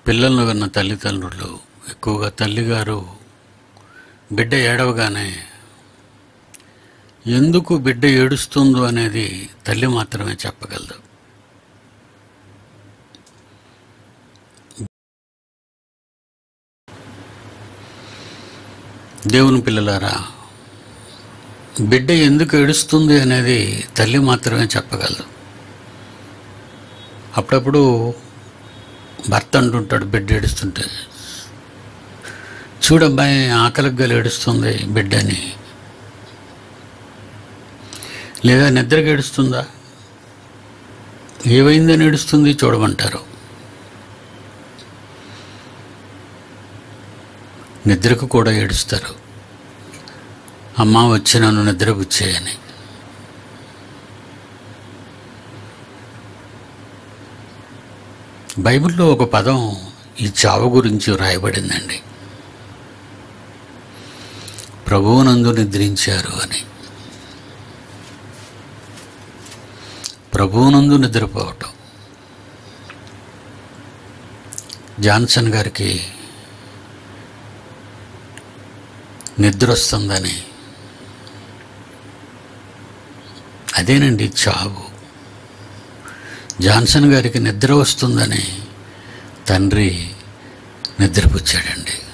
పిల్లలను కన్న తల్లిదండ్రులు ఎక్కువగా తల్లిగారు బిడ్డ ఏడవగానే ఎందుకు బిడ్డ ఏడుస్తుందో అనేది తల్లి మాత్రమే చెప్పగలదు దేవుని పిల్లలారా బిడ్డ ఎందుకు ఏడుస్తుంది అనేది తల్లి మాత్రమే చెప్పగలదు అప్పుడప్పుడు భర్త అంటుంటాడు బిడ్డ ఏడుస్తుంటే చూడబ్బాయి ఆకలికి గల ఏడుస్తుంది బిడ్డని లేదా నిద్రకి ఏడుస్తుందా ఏమైందని ఏడుస్తుంది చూడమంటారు నిద్రకు కూడా ఏడుస్తారు అమ్మ వచ్చి నన్ను నిద్రపుచ్చేయని బైబిల్లో ఒక పదం ఈ చావు గురించి వ్రాయబడిందండి ప్రభువునందు నిద్రించారు అని ప్రభువునందు నిద్రపోవటం జాన్సన్ గారికి నిద్ర వస్తుందని అదేనండి చావు జాన్సన్ గారికి నిద్ర వస్తుందని తండ్రి నిద్రపుచ్చాడండి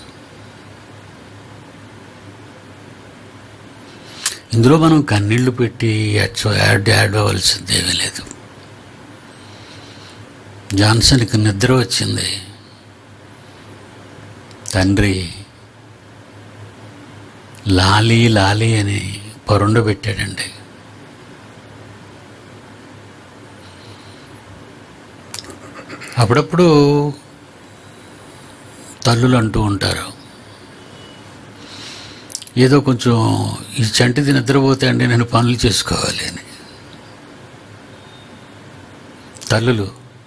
ఇందులో మనం కన్నీళ్లు పెట్టి ఏడ్చ యాడ్ ఏడవలసిందేమీ లేదు జాన్సన్కి నిద్ర వచ్చింది తండ్రి లాలి లాలి అని పరుండ పెట్టాడండి అప్పుడప్పుడు తల్లులు అంటూ ఉంటారు ఏదో కొంచెం ఈ చంటిది నిద్రపోతే అండి నేను పనులు చేసుకోవాలి అని తల్లులు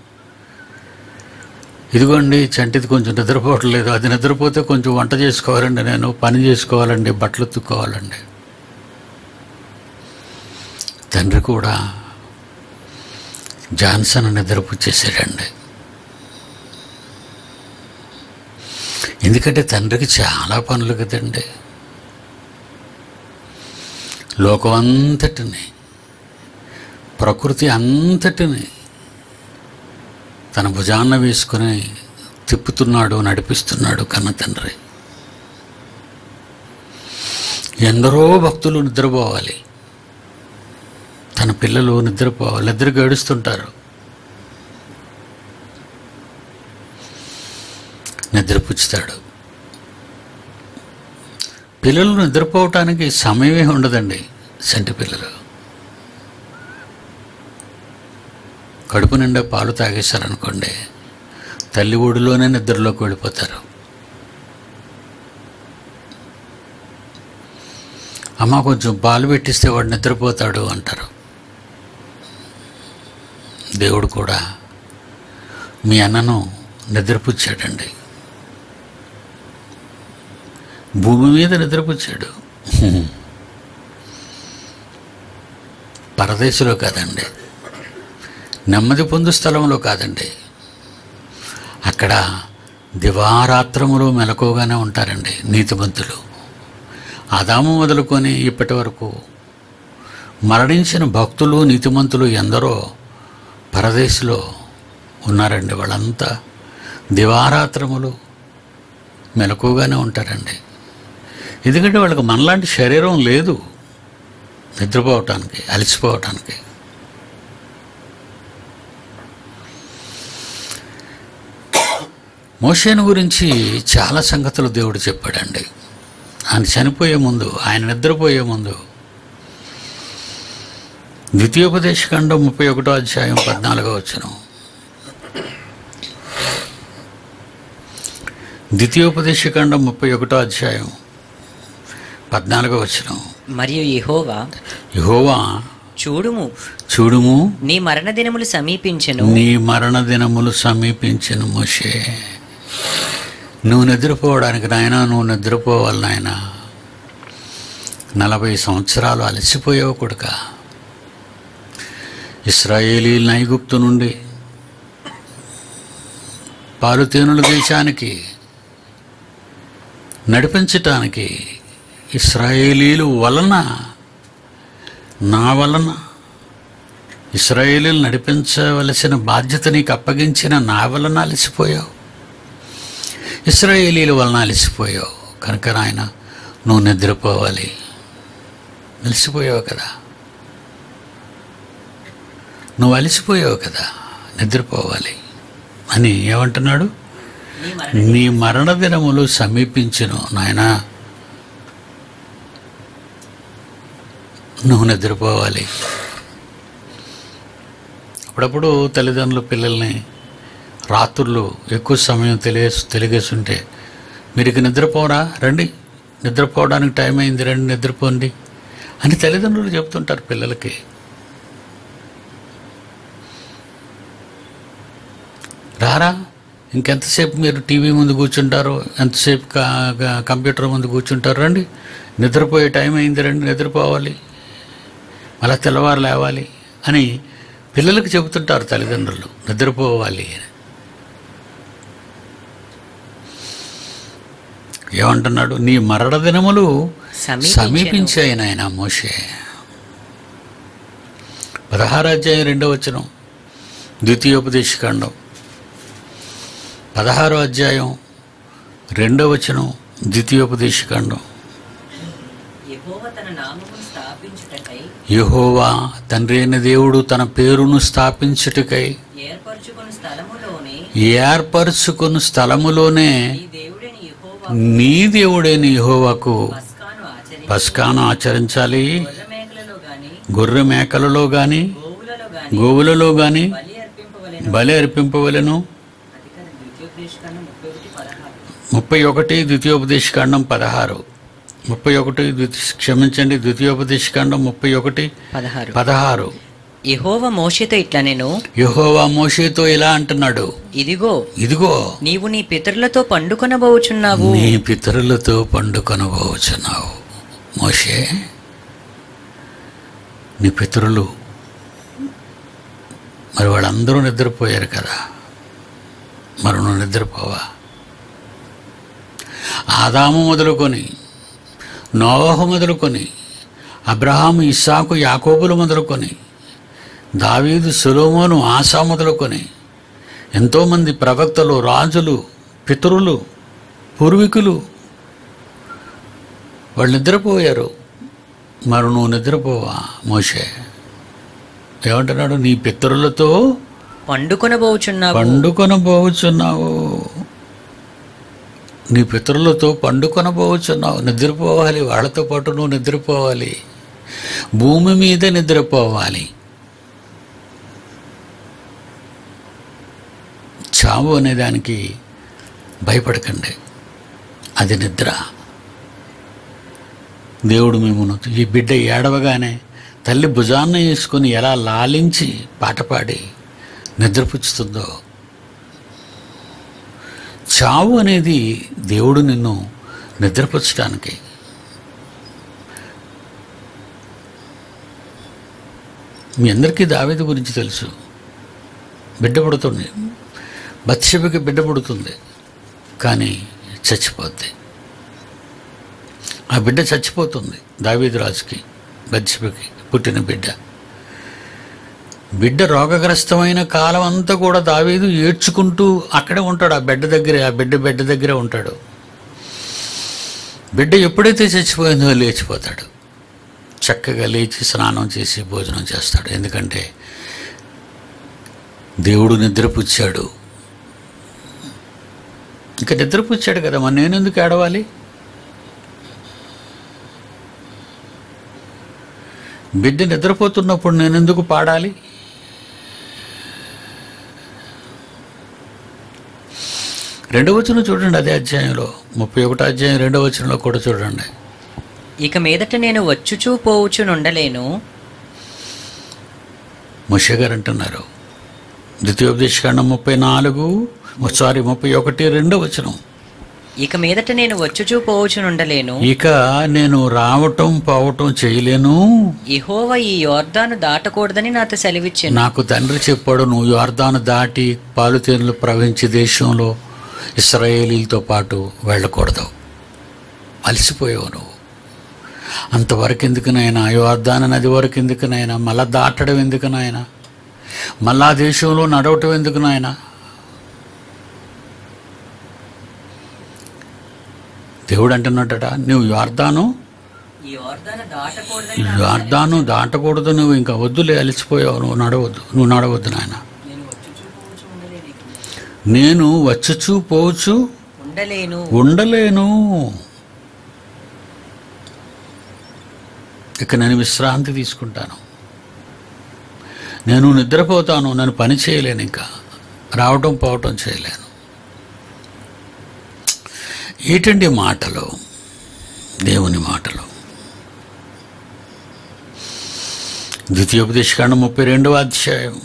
ఇదిగోండి చంటిది కొంచెం నిద్రపోవట్లేదు అది నిద్రపోతే కొంచెం వంట చేసుకోవాలండి నేను పని చేసుకోవాలండి బట్టలు ఉతుక్కోవాలండి తండ్రి కూడా జాన్సన్ నిద్రపుచ్చేసాడండి ఎందుకంటే తండ్రికి చాలా పనులు కదండి లోకం అంతటిని ప్రకృతి అంతటిని తన భుజాన్న వేసుకుని తిప్పుతున్నాడు నడిపిస్తున్నాడు కన్న తండ్రి ఎందరో భక్తులు నిద్రపోవాలి తన పిల్లలు నిద్రపోవాలి నిద్ర గడుస్తుంటారు నిద్రపుచ్చుతాడు పిల్లలు నిద్రపోవటానికి సమయమే ఉండదండి సంటి పిల్లలు కడుపు నిండా పాలు తాగేశారనుకోండి తల్లి ఒడిలోనే నిద్రలోకి వెళ్ళిపోతారు అమ్మ కొంచెం పాలు పెట్టిస్తే వాడు నిద్రపోతాడు అంటారు దేవుడు కూడా మీ అన్నను నిద్రపుచ్చాడండి భూమి మీద నిద్రపుచ్చాడు పరదేశంలో కాదండి నెమ్మది పొందు స్థలంలో కాదండి అక్కడ దివారాత్రములు మెలకుగానే ఉంటారండి నీతిమంతులు ఆదాము మొదలుకొని ఇప్పటి వరకు మరణించిన భక్తులు నీతిమంతులు ఎందరో పరదేశంలో ఉన్నారండి వాళ్ళంతా దివారాత్రములు మెలకుగానే ఉంటారండి ఎందుకంటే వాళ్ళకి మనలాంటి శరీరం లేదు నిద్రపోవటానికి అలసిపోవటానికి మోషేను గురించి చాలా సంగతులు దేవుడు చెప్పాడండి ఆయన చనిపోయే ముందు ఆయన నిద్రపోయే ముందు ద్వితీయోపదేశకాండం ముప్పై ఒకటో అధ్యాయం పద్నాలుగో వచ్చును ద్వితీయోపదేశకాండం ముప్పై ఒకటో అధ్యాయం పద్నాలుగో వచ్చును మరియు యెహోవా యహోవా చూడుము చూడుము నీ మరణ దినములు సమీపించెను నీ మరణ దినములు సమీపించిన మోషే నువ్వు నిద్రపోవడానికి నాయన నువ్వు నిద్రపోవాలి నాయన నలభై సంవత్సరాలు అలసిపోయావు కొడుక ఇస్రాయేలీ నైగుప్తు నుండి పాలుతేనుల దేశానికి నడిపించటానికి ఇస్రాయేలీలు వలన నా వలన ఇస్రాయేలీలు నడిపించవలసిన బాధ్యత నీకు అప్పగించిన నా వలన అలసిపోయావు ఇస్రాయేలీల వలన అలసిపోయావు కనుక నాయన నువ్వు నిద్రపోవాలి అలసిపోయావు కదా నువ్వు అలసిపోయావు కదా నిద్రపోవాలి అని ఏమంటున్నాడు నీ మరణ నీ మరణ దినములు సమీపించును నాయనా నువ్వు నిద్రపోవాలి అప్పుడప్పుడు తల్లిదండ్రులు పిల్లల్ని రాత్రులు ఎక్కువ సమయం తెలియ తెలిగేస్తుంటే మీరు ఇక నిద్రపోరా రండి నిద్రపోవడానికి టైం అయింది రండి నిద్రపోండి అని తల్లిదండ్రులు చెప్తుంటారు పిల్లలకి రారా ఇంకెంతసేపు మీరు టీవీ ముందు కూర్చుంటారు ఎంతసేపు క- క- కంప్యూటర్ ముందు కూర్చుంటారు రండి నిద్రపోయే టైం అయింది రండి నిద్రపోవాలి మళ్ళా తెల్లవారు లేవాలి అని పిల్లలకు చెబుతుంటారు తల్లిదండ్రులు నిద్రపోవాలి అని ఏమంటున్నాడు నీ మరణ దినములు సమీపించెను. సమీపించాయి నాయన మోషే పదహారు అధ్యాయం రెండో వచనం ద్వితీయోపదేశకాండం పదహారో అధ్యాయం రెండో వచనం ద్వితీయోపదేశకాండం యెహోవా తన నామమును స్థాపించుటకై యెహోవా తండ్రి అయిన దేవుడు తన పేరును స్థాపించుటకై ఏర్పరచుకున్న స్థలములోనే ఏర్పరచుకున్న స్థలములోనే ఈ దేవుడైన యెహోవా నీ దేవుడైన యెహోవాకు పస్కాను ఆచరించి పస్కాను ఆచరించాలి గొర్రె మేకలలో గాని గొర్రె మేకలలో గాని గోవులలో గాని గోవులలో గాని బలి అర్పింపవలెను బలి అర్పింపవలెను అధికారం ద్వితీయోపదేశకాండం ముప్పై ఒకటి పదహారు ముప్పై ఒకటి ద్వితీయోపదేశకాండం పదహారు ముప్పై ఒకటి ద్వితీ క్షమించండి ద్వితీయోపదేశకాండం ముప్పై ఒకటి పదహారు పదహారు యెహోవా మోషేతో ఇట్లా నేను యెహోవా మోషేతో ఇలా అంటున్నాడు ఇదిగో ఇదిగో నీవు నీ పితరులతో పండుకొనబోచున్నావు నీ పితరులతో పండుకొనబోచున్నావు మోషే నీ పితరులు మరి వాళ్ళందరూ నిద్రపోయారు కదా మరి నువ్వు నిద్రపోవా ఆదాము మొదలుకొని నోవహు మొదలుకొని అబ్రహాము ఇస్సాకు యాకోబులు మొదలుకొని దావీదు సులోమోను ఆశా మొదలుకొని ఎంతోమంది ప్రవక్తలు రాజులు పితరులు పూర్వీకులు వాళ్ళు నిద్రపోయారు మరి నువ్వు నిద్రపోవా మోషే ఏమంటున్నాడు నీ పితరులతో పండుకొనబోచున్నావు పండుకొనబోచున్నావు నీ పితరులతో పండుకొనబోచున్నావు నిద్రపోవాలి వాళ్ళతో పాటు నువ్వు నిద్రపోవాలి భూమి మీద నిద్రపోవాలి చావు అనే దానికి భయపడకండి అది నిద్ర దేవుడు మిమ్మల్ని ఈ బిడ్డ ఏడవగానే తల్లి భుజాన్ని వేసుకొని ఎలా లాలించి పాట పాడి నిద్రపుచ్చుతుందో చావు అనేది దేవుడు నిన్ను నిద్రపుచ్చడానికి మీ అందరికీ దావేది గురించి తెలుసు బిడ్డ పుడుతుంది బత్సెబకి బిడ్డ పుడుతుంది కానీ చచ్చిపోద్ది ఆ బిడ్డ చచ్చిపోతుంది దావీదు రాజుకి బత్సెబకి పుట్టిన బిడ్డ బిడ్డ రోగగ్రస్తమైన కాలం అంతా కూడా దావీదు ఏడ్చుకుంటూ అక్కడే ఉంటాడు ఆ బిడ్డ దగ్గరే ఆ బిడ్డ బిడ్డ దగ్గరే ఉంటాడు బిడ్డ ఎప్పుడైతే చచ్చిపోయిందో లేచిపోతాడు చక్కగా లేచి స్నానం చేసి భోజనం చేస్తాడు ఎందుకంటే దేవుడు నిద్రపుచ్చాడు ఇంకా నిద్రపుచ్చాడు కదా మరి నేను ఎందుకు ఏడవాలి బిడ్డ నిద్రపోతున్నప్పుడు నేను ఎందుకు పాడాలి రెండవ వచనం చూడండి అదే అధ్యాయంలో ముప్పై ఒకటో అధ్యాయం రెండవ వచనంలో కూడా చూడండి ఇక మీదట నేను వచ్చుచూ పోవచ్చునుండలేను ముషే గారు అంటున్నారు ద్వితీయోపదేశకాండం ముప్పై నాలుగు సారీ ముప్పై ఒకటి రెండో వచనం ఇక మీదట నేను వచ్చుచూ పోవచునుండలేను ఇక నేను రావటం పోవటం చేయలేను ఇహోవ ఈ యోర్దాను దాటకూడదని నాతో సెలవిచ్చాను నాకు తండ్రి చెప్పాడు నువ్వు యోర్దాను దాటి పాలుతేనులు ప్రవహించే దేశంలో ఇస్రాయేలీలతో పాటు వెళ్ళకూడదు అలసిపోయావు నువ్వు అంతవరకు ఎందుకునైనా యోర్దాన నది వరకు ఎందుకునైనా మళ్ళా దాటడం ఎందుకునైనా మళ్ళా ఆ దేశంలో నడవటం ఎందుకునైనా దేవుడు అంటున్నట్టట నువ్వు యోర్దాను ఈ యోర్దాను దాటకూడదని యోర్దాను దాటకూడదు నువ్వు ఇంకా వద్దులే అలసిపోయావు నువ్వు నడవద్దు నువ్వు నడవద్దు నాయన నేను వచ్చుచూ పోవచ్చు ఉండలేను ఇక. నేను వచ్చుచూ పోవచ్చు ఉండలేను ఉండలేను ఇక నేను విశ్రాంతి తీసుకుంటాను నేను నిద్రపోతాను నేను పని చేయలేను ఇంకా రావటం పోవటం చేయలేను ఏటండి మాటలు దేవుని మాటలు ద్వితీయోపదేశకాండం ముప్పై రెండవ అధ్యాయం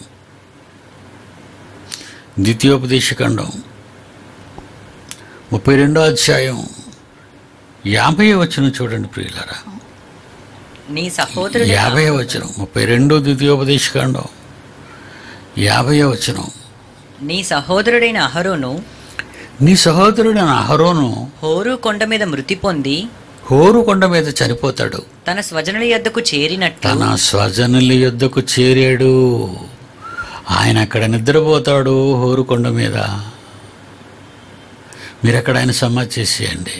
ద్వితీయోపదేశకాండం ముప్పై రెండో అధ్యాయం యాభై వచ్చిన చూడండి ప్రియులరా నీ సహోదరుడు యాభై వచ్చిన ముప్పై రెండు ద్వితీయోపదేశకాండం యాభై వచనం నీ సహోదరుడైన అహరోను నీ సహోదరుడైన అహరోను హోరు కొండ మీద మృతి పొంది హోరు కొండ మీద చనిపోతాడు తన స్వజనుల యొద్దకు చేరినట్టు తన స్వజనుల యొద్దకు చేరాడు ఆయన అక్కడ నిద్రపోతాడు హోరు కొండ మీద మీరు అక్కడ ఆయన సమాధి చేసేయండి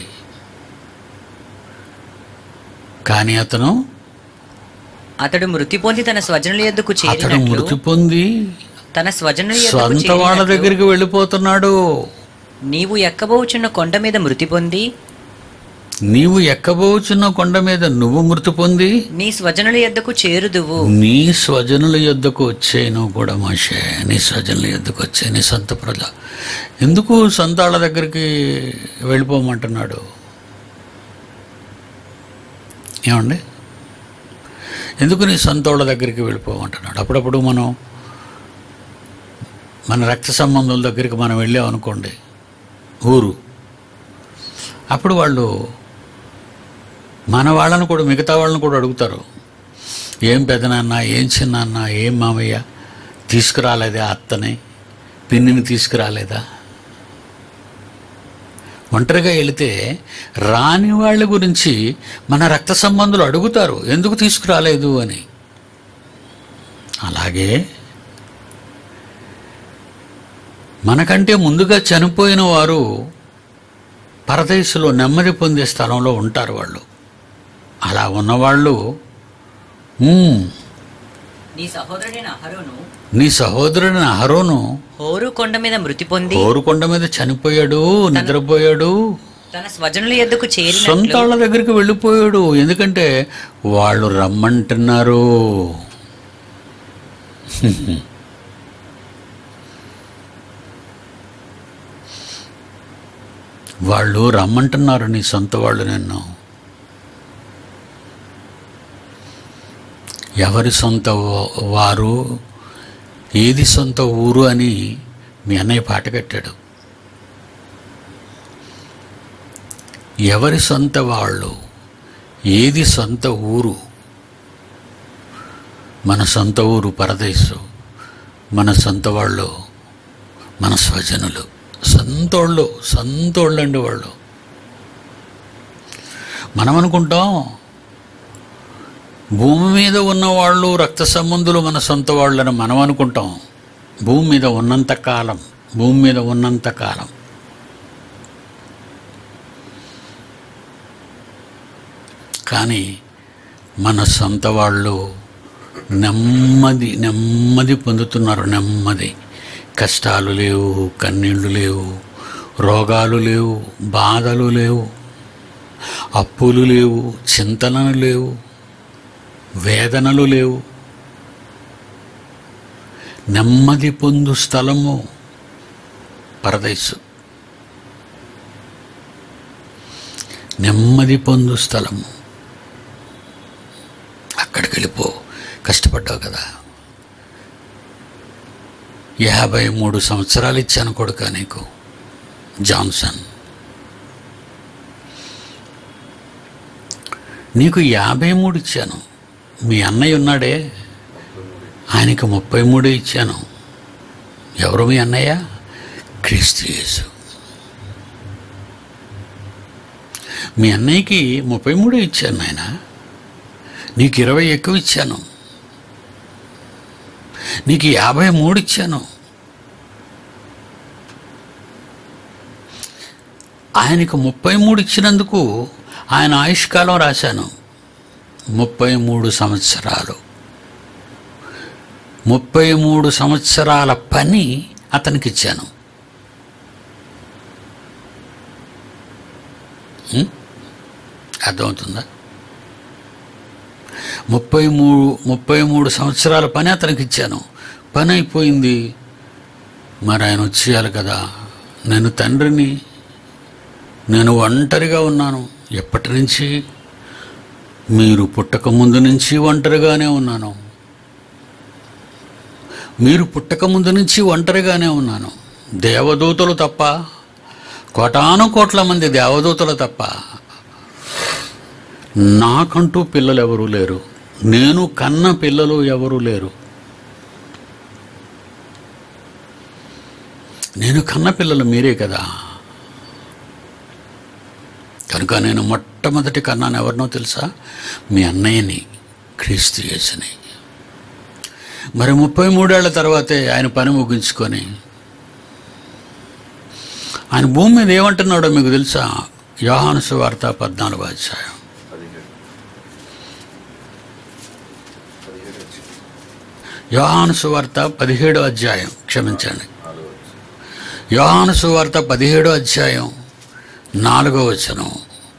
కానీ అతను అతడు మృతి పొంది తన స్వజనుల యొద్దకు అతడు చేరినట్లు మృతి పొంది తన స్వజనుల యొద్దకు సొంత వాళ్ళ చేరినట్లు దగ్గరికి వెళ్ళిపోతున్నాడు నీవు ఎక్కబోచున్న కొండ మీద మృతి పొంది నీవు ఎక్కబోచున్న కొండ మీద నువ్వు మృతి పొంది నీ స్వజనుల యొద్దకు చేరుదువు నీ స్వజనుల యొద్దకు వచ్చే నువ్వు కూడా మాషే నీ స్వజనుల యొద్దకు వచ్చే నీ సొంత ప్రజ ఎందుకు సొంత వాళ్ళ దగ్గరికి వెళ్ళిపోమంటున్నాడు ఏమండి ఎందుకు నీ సొంత వాళ్ళ దగ్గరికి వెళ్ళిపోమంటున్నాడు అప్పుడప్పుడు మనం మన రక్త సంబంధుల దగ్గరికి మనం వెళ్ళామనుకోండి ఊరు అప్పుడు వాళ్ళు మన వాళ్ళని కూడా మిగతా వాళ్ళని కూడా అడుగుతారు ఏం పెదనాన్న ఏం చిన్నాన్న ఏం మామయ్య తీసుకురాలేదా అత్తని పిన్నిని తీసుకురాలేదా ఒంటరిగా వెళితే రాని వాళ్ళ గురించి మన రక్త సంబంధులు అడుగుతారు ఎందుకు తీసుకురాలేదు అని అలాగే మనకంటే ముందుగా చనిపోయిన వారు పరదేశంలో నెమ్మది పొందే స్థలంలో ఉంటారు వాళ్ళు అలా ఉన్నవాళ్ళు "ఉమ్, నీ సహోదరుడైన అహరోను నీ సహోదరుని అహరోను హోరు కొండ మీద మృతి పొంది కోరుకొండ మీద చనిపోయాడు నిద్రపోయాడు తన స్వజనుల యొద్దకు సొంత చేరినట్లు వాళ్ళ దగ్గరికి వెళ్ళిపోయాడు ఎందుకంటే వాళ్ళు రమ్మంటున్నారు వాళ్ళు రమ్మంటున్నారు నీ సొంత వాళ్ళు నిన్ను ఎవరి సొంత వా- వారు ఏది సొంత ఊరు అని మీ అన్నయ్య పాట కట్టాడు ఎవరి సొంత వాళ్ళు ఏది సొంత ఊరు మన సొంత ఊరు పరదేశు మన సొంత వాళ్ళు మన స్వజనులు సొంతోళ్ళు సొంతోళ్ళు అండి వాళ్ళు మనం అనుకుంటాం భూమి మీద ఉన్న వాళ్ళు రక్త సంబంధులు మన సొంత వాళ్ళని మనం అనుకుంటాం భూమి మీద ఉన్నంత కాలం భూమి మీద ఉన్నంత కాలం కానీ మన సొంత వాళ్ళు నెమ్మది నెమ్మది పొందుతున్నారు నెమ్మది కష్టాలు లేవు కన్నీళ్ళు లేవు రోగాలు లేవు బాధలు లేవు అప్పులు లేవు చింతనలు లేవు వేదనలు లేవు నెమ్మది పొందు స్థలము పరదేశు నెమ్మది పొందు స్థలము అక్కడికి వెళ్ళిపో కష్టపడ్డావు కదా యాభై మూడు సంవత్సరాలు ఇచ్చాను కొడుక నీకు జాన్సన్ నీకు యాభై మూడు ఇచ్చాను మీ అన్నయ్య ఉన్నాడే ఆయనకి ముప్పై మూడు ఇచ్చాను ఎవరు మీ అన్నయ్య క్రీస్తు యేసు మీ అన్నయ్యకి ముప్పై మూడు ఇచ్చాను నాయన నీకు ఇరవై ఎక్కువ ఇచ్చాను నీకు యాభై మూడు ఇచ్చాను ఆయనకు ముప్పై మూడు ఇచ్చినందుకు ఆయన ఆయుష్కాలం రాశాను ముప్పై మూడు సంవత్సరాలు ముప్పై మూడు సంవత్సరాల పని అతనికి ఇచ్చాను ఉం? అర్థమవుతుందా ముప్పై మూడు ముప్పై మూడు సంవత్సరాల పని అతనికి ఇచ్చాను పని అయిపోయింది మరి ఆయన వచ్చేయాలి కదా నేను తండ్రిని నేను ఒంటరిగా ఉన్నాను ఎప్పటి నుంచి మీరు పుట్టక ముందు నుంచి ఒంటరిగానే ఉన్నాను మీరు పుట్టక ముందు నుంచి ఒంటరిగానే ఉన్నాను దేవదూతలు తప్ప కోటాను కోట్ల మంది దేవదూతలు తప్ప నాకంటూ పిల్లలు ఎవరూ లేరు నేను కన్న పిల్లలు ఎవరూ లేరు నేను కన్న పిల్లలు మీరే కదా కనుక నేను మొట్టమొదటి కన్నాను ఎవరినో తెలుసా మీ అన్నయ్యని క్రీస్తు యేసుని మరి ముప్పై మూడేళ్ల తర్వాతే ఆయన పని ముగించుకొని ఆయన భూమి మీద ఏమంటున్నాడో మీకు తెలుసా యోహాను సువార్త పద్నాలుగు అధ్యాయం పదిహేడు పదిహేడు వచ్చి యోహాను సువార్త పదిహేడో అధ్యాయం క్షమించండి నాలుగు వచ్చి యోహాను సువార్త పదిహేడో అధ్యాయం నాలుగో వచనం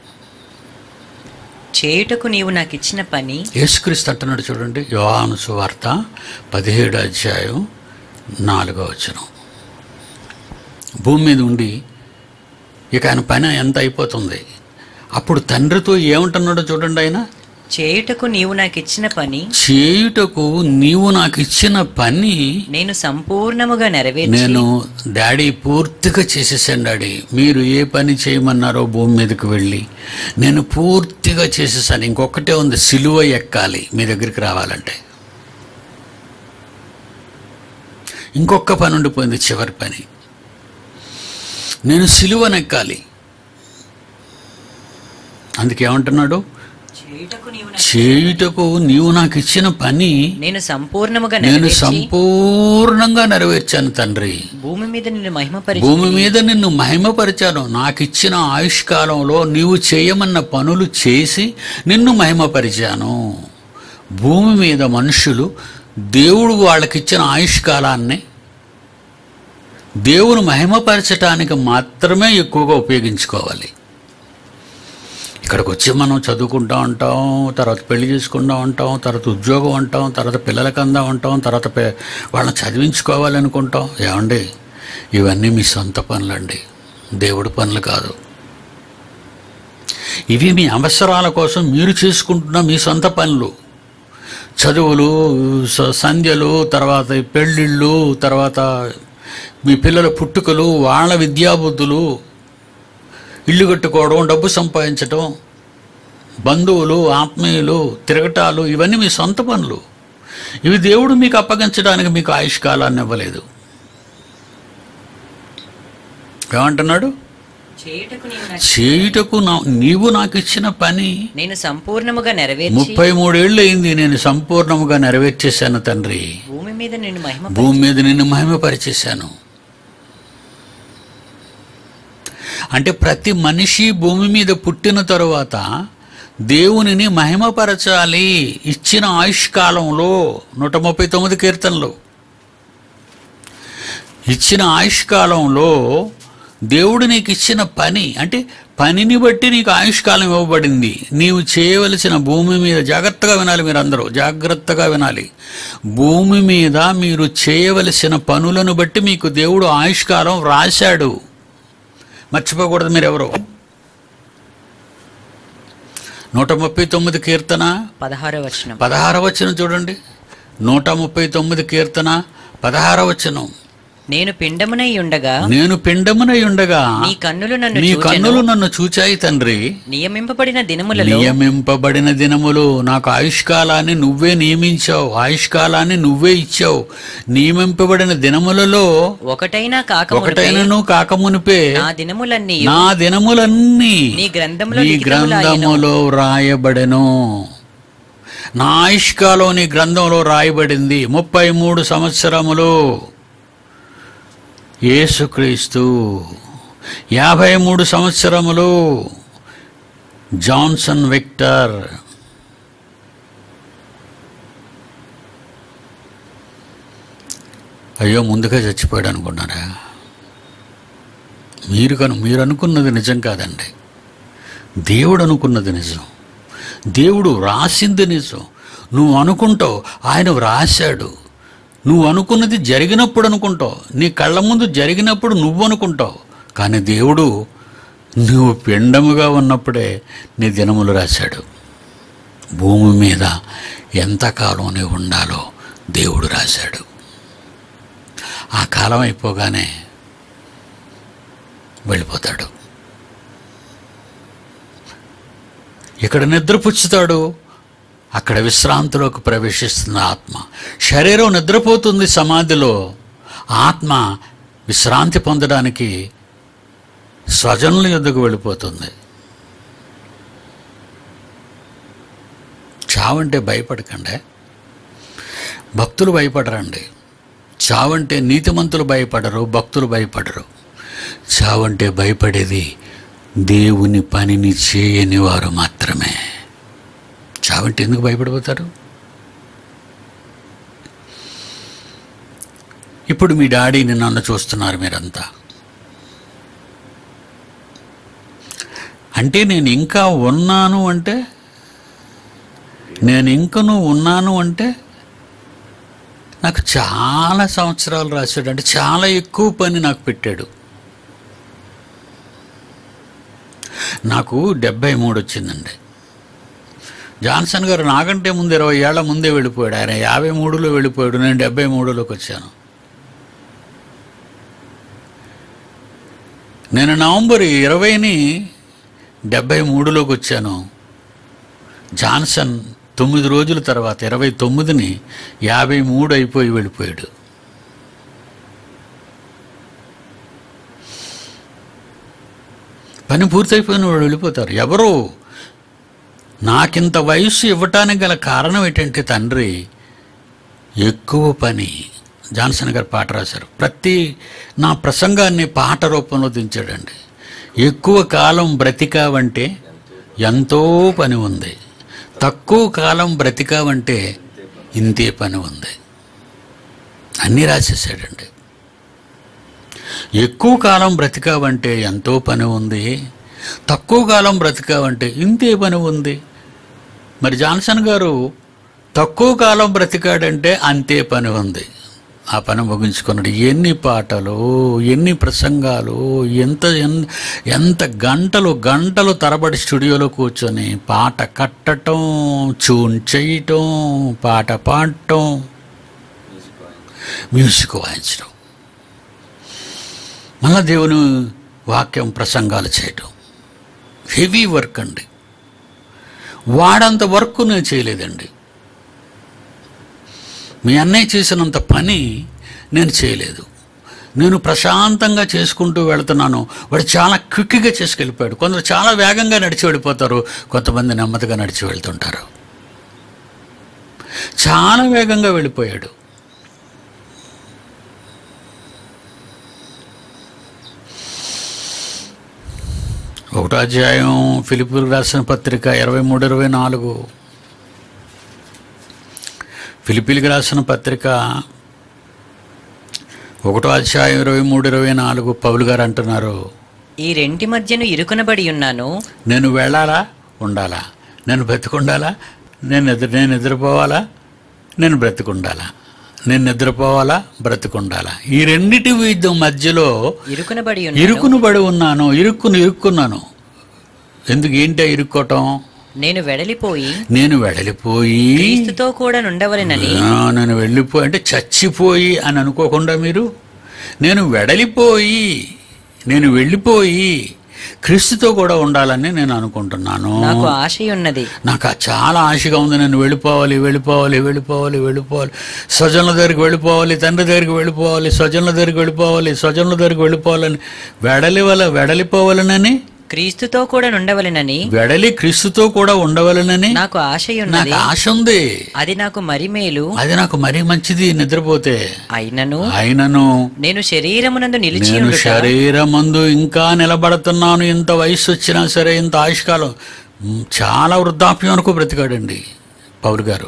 చేయుటకు నీవు నాకు ఇచ్చిన పని యేసుక్రీస్తు అంటున్నాడు చూడండి యోహాను సువార్త పదిహేడు అధ్యాయం నాలుగో వచనం భూమి మీద ఉండి ఇక ఆయన పని ఎంత అయిపోతుంది అప్పుడు తండ్రితో ఏమంటున్నాడో చూడండి ఆయన చేయుటకు నీవు నాకు ఇచ్చిన పని చేయుటకు నీవు నాకు ఇచ్చిన పని నేను సంపూర్ణముగా నెరవేర్చి నేను డాడీ పూర్తిగా చేసేసాను డాడీ మీరు ఏ పని చేయమన్నారో భూమి మీదకి వెళ్ళి నేను పూర్తిగా చేసేసాను ఇంకొకటే ఉంది సిలువ ఎక్కాలి మీ దగ్గరికి రావాలంటే ఇంకొక పని ఉండిపోయింది చివరి పని నేను సిలువనెక్కాలి అందుకేమంటున్నాడు చేయుటకు నీవు నాకు- చేయుటకు నీవు నాకు ఇచ్చిన పని నేను సంపూర్ణముగా నేను నెరవేర్చి సంపూర్ణంగా నెరవేర్చాను తండ్రి భూమి మీద నిన్ను మహిమపరిచి భూమి మీద నిన్ను మహిమపరిచాను నాకిచ్చిన ఆయుష్కాలంలో నీవు చేయమన్న పనులు చేసి నిన్ను మహిమపరిచాను భూమి మీద మనుషులు దేవుడు వాళ్ళకిచ్చిన ఆయుష్కాలాన్ని దేవుని మహిమపరచటానికి మాత్రమే ఎక్కువగా ఉపయోగించుకోవాలి ఇక్కడికి వచ్చి మనం చదువుకుంటూ ఉంటాం తర్వాత పెళ్లి చేసుకుంటూ ఉంటాం తర్వాత ఉద్యోగం అంటాం తర్వాత పిల్లలకి అందా ఉంటాం తర్వాత పె- వాళ్ళని చదివించుకోవాలనుకుంటాం ఏమండి ఇవన్నీ మీ సొంత పనులండి దేవుడి పనులు కాదు ఇవి మీ అవసరాల కోసం మీరు చేసుకుంటున్న మీ సొంత పనులు చదువులు స- సంధ్యలు తర్వాత ఈ పెళ్ళిళ్ళు తర్వాత మీ పిల్లల పుట్టుకలు వాళ్ళ విద్యాబుద్ధులు ఇల్లు కట్టుకోవడం డబ్బు సంపాదించడం బంధువులు ఆత్మీయులు తిరగటాలు ఇవన్నీ మీ సొంత పనులు ఇవి దేవుడు మీకు అప్పగించడానికి మీకు ఆయుష్కాలాన్ని ఇవ్వలేదు ఏమంటున్నాడు చేయుటకు నీవు నాకు- చేయుటకు నా నీవు నాకు ఇచ్చిన పని నేను సంపూర్ణముగా నెరవేర్చి ముప్పై మూడేళ్ళు అయింది నేను సంపూర్ణముగా నెరవేర్చేశాను తండ్రి భూమి మీద నిన్ను మహిమ భూమి మీద నిన్ను మహిమపరిచేశాను అంటే ప్రతి మనిషి భూమి మీద పుట్టిన తరువాత దేవునిని మహిమపరచాలి ఇచ్చిన ఆయుష్కాలంలో నూట ముప్పై తొమ్మిది కీర్తనలు ఇచ్చిన ఆయుష్కాలంలో దేవుడు నీకు ఇచ్చిన పని అంటే పనిని బట్టి నీకు ఆయుష్కాలం ఇవ్వబడింది నీవు చేయవలసిన భూమి మీద జాగ్రత్తగా వినాలి మీరు అందరూ జాగ్రత్తగా వినాలి భూమి మీద మీరు చేయవలసిన పనులను బట్టి మీకు దేవుడు ఆయుష్కాలం రాశాడు మర్చిపోకూడదు మీరెవరు నూట ముప్పై తొమ్మిది కీర్తన పదహారో వచనం పదహార వచనం చూడండి నూట ముప్పై తొమ్మిది కీర్తన పదహార వచనం నేను పిండమునై ఉండగా నేను పిండమునై ఉండగా నీ కన్నులు నన్ను నీ చూచెను. కన్నులు నన్ను చూచాయి తండ్రి నియమింపబడిన దినములలో నియమింపబడిన దినములు నాకు ఆయుష్కాలాన్ని నువ్వే నియమించావు ఆయుష్కాలాన్ని నువ్వే ఇచ్చావు నియమింపబడిన దినములలో ఒకటైనా కాక ఒకటైనను కాకమునిపే నా దినములన్నీ నా దినములన్నీ నీ గ్రంథములో నీ లిఖితములాయెను. గ్రంథములో రాయబడెను నా ఆయుష్కాలం నీ గ్రంథంలో రాయబడింది ముప్పై మూడు సంవత్సరములు యేసుక్రీస్తు యాభై మూడు సంవత్సరములు జాన్సన్ విక్టర్ అయ్యో ముందుగా చచ్చిపోయాడు అనుకున్నారా మీరు కను మీరు అనుకున్నది నిజం కాదండి దేవుడు అనుకున్నది నిజం దేవుడు రాసింది నిజం నువ్వు అనుకుంటావు ఆయన వ్రాశాడు నువ్వు అనుకున్నది జరిగినప్పుడు అనుకుంటావు నీ కళ్ళ ముందు జరిగినప్పుడు నువ్వు అనుకుంటావు కానీ దేవుడు నువ్వు పిండముగా ఉన్నప్పుడే నీ దినములు రాశాడు భూమి మీద ఎంతకాలం నీవు ఉండాలో దేవుడు రాశాడు ఆ కాలం అయిపోగానే వెళ్ళిపోతాడు ఇక్కడ నిద్రపుచ్చుతాడు అక్కడ విశ్రాంతిలోకి ప్రవేశిస్తుంది ఆత్మ శరీరం నిద్రపోతుంది సమాధిలో ఆత్మ విశ్రాంతి పొందడానికి స్వజనుల యొద్దకు వెళ్ళిపోతుంది చావంటే భయపడకండి భక్తులు భయపడరండి చావంటే నీతిమంతులు భయపడరు భక్తులు భయపడరు చావంటే భయపడేది దేవుని పనిని చేయని వారు మాత్రమే చావంటే ఎందుకు భయపడిపోతారు ఇప్పుడు మీ డాడీని నన్ను చూస్తున్నారు మీరంతా అంటే నేను ఇంకా ఉన్నాను అంటే నేను ఇంకను ఉన్నాను అంటే నాకు చాలా సంవత్సరాలు రాశాడు అంటే చాలా ఎక్కువ పని నాకు పెట్టాడు నాకు డెబ్బై మూడు వచ్చిందండి జాన్సన్ గారు నాకంటే ముందు ఇరవై ఏళ్ల ముందే వెళ్ళిపోయాడు ఆయన యాభై మూడులో వెళ్ళిపోయాడు నేను డెబ్బై మూడులోకి వచ్చాను నేను నవంబర్ ఇరవైని డెబ్బై మూడులోకి వచ్చాను జాన్సన్ తొమ్మిది రోజుల తర్వాత ఇరవై తొమ్మిదిని యాభై మూడు అయిపోయి వెళ్ళిపోయాడు పని పూర్తయిపోయిన వాళ్ళు వెళ్ళిపోతారు ఎవరు నాకింత వయస్సు ఇవ్వటానికి గల కారణం ఏంటంటే తండ్రి ఎక్కువ పని జాన్సన్ గారు పాట రాశారు ప్రతి నా ప్రసంగాన్ని పాట రూపంలో దించాడండి ఎక్కువ కాలం బ్రతికావంటే ఎంతో పని ఉంది తక్కువ కాలం బ్రతికావంటే ఇంతే పని ఉంది అన్నీ రాసేసాడండి ఎక్కువ కాలం బ్రతికావంటే ఎంతో పని ఉంది తక్కువ కాలం బ్రతికావంటే ఇంతే పని ఉంది మరి జాన్సన్ గారు తక్కువ కాలం బ్రతికాడంటే అంతే పని ఉంది ఆ పని ముగించుకున్నాడు ఎన్ని పాటలు ఎన్ని ప్రసంగాలు ఎంత ఎన్- ఎంత గంటలు గంటలు తరబడి స్టూడియోలో కూర్చొని పాట కట్టటం చూన్ చేయటం పాట పాడటం మ్యూజిక్ వాయించడం మళ్ళా దేవుని వాక్యం ప్రసంగాలు చేయటం హెవీ వర్క్ అండి వాడంత వర్క్ నేను చేయలేదండి మీ అన్నయ్య చేసినంత పని నేను చేయలేదు నేను ప్రశాంతంగా చేసుకుంటూ వెళుతున్నాను వాడు చాలా క్విక్గా చేసుకెళ్ళిపోయాడు కొందరు చాలా వేగంగా నడిచి వెళ్ళిపోతారు కొంతమంది నెమ్మదిగా నడిచి వెళ్తుంటారు చాలా వేగంగా వెళ్ళిపోయాడు ఒకటో అధ్యాయం ఫిలిపులకు రాసిన పత్రిక ఇరవై మూడు ఇరవై నాలుగు ఫిలిపిలకు రాసిన పత్రిక ఒకటో అధ్యాయం ఇరవై మూడు ఇరవై నాలుగు పౌలు గారు అంటున్నారు ఈ రెంటి మధ్యను ఇరుకునబడి ఉన్నాను నేను వెళ్ళాలా ఉండాలా నేను బ్రతికుండాలా నేను నిద్ర నేను నిద్రపోవాలా నేను బ్రతికుండాలా నేను నిద్రపోవాలా బ్రతికుండాలా ఈ రెండిటి విద్య మధ్యలో ఇరుకునబడి ఉన్నాను ఇరుకును పడి ఉన్నాను ఇరుక్కును ఇరుక్కున్నాను ఎందుకు ఏంటి ఆ ఇరుక్కోవటం నేను వెడలిపోయి నేను వెడలిపోయి క్రీస్తుతో కూడా నుండవలెనని ఆ, నేను వెళ్ళిపోయి అంటే చచ్చిపోయి అని అనుకోకుండా మీరు నేను వెడలిపోయి నేను వెళ్ళిపోయి క్రీస్తుతో కూడా ఉండాలని నేను అనుకుంటున్నాను నాకు ఆశయున్నది నాకు ఆ చాలా ఆశగా ఉంది నేను వెళ్ళిపోవాలి వెళ్ళిపోవాలి వెళ్ళిపోవాలి వెళ్ళిపోవాలి స్వజనుల దగ్గరికి వెళ్ళిపోవాలి తండ్రి దగ్గరికి వెళ్ళిపోవాలి స్వజనుల దగ్గరికి వెళ్ళిపోవాలి స్వజనుల దగ్గరికి వెళ్ళిపోవాలని వెడలి వల్ల వెడలిపోవాలనని క్రీస్తుతో కూడా నుండవలెనని వెడలి క్రీస్తుతో కూడా ఉండవలనని నాకు ఆశయున్నది నాకు ఆశ ఉంది అది నాకు మరి మేలు అది నాకు మరీ మంచిది నిద్రపోతే అయినను అయినను నేను శరీరమునందు నిలిచి నేను ఉండుట శరీరమందు ఇంకా నిలబడుతున్నాను ఇంత వయసు వచ్చినా సరే ఇంత ఆయుష్కాలం మ్, చాలా వృద్ధాప్యం వరకు బ్రతికాడండి పౌరు గారు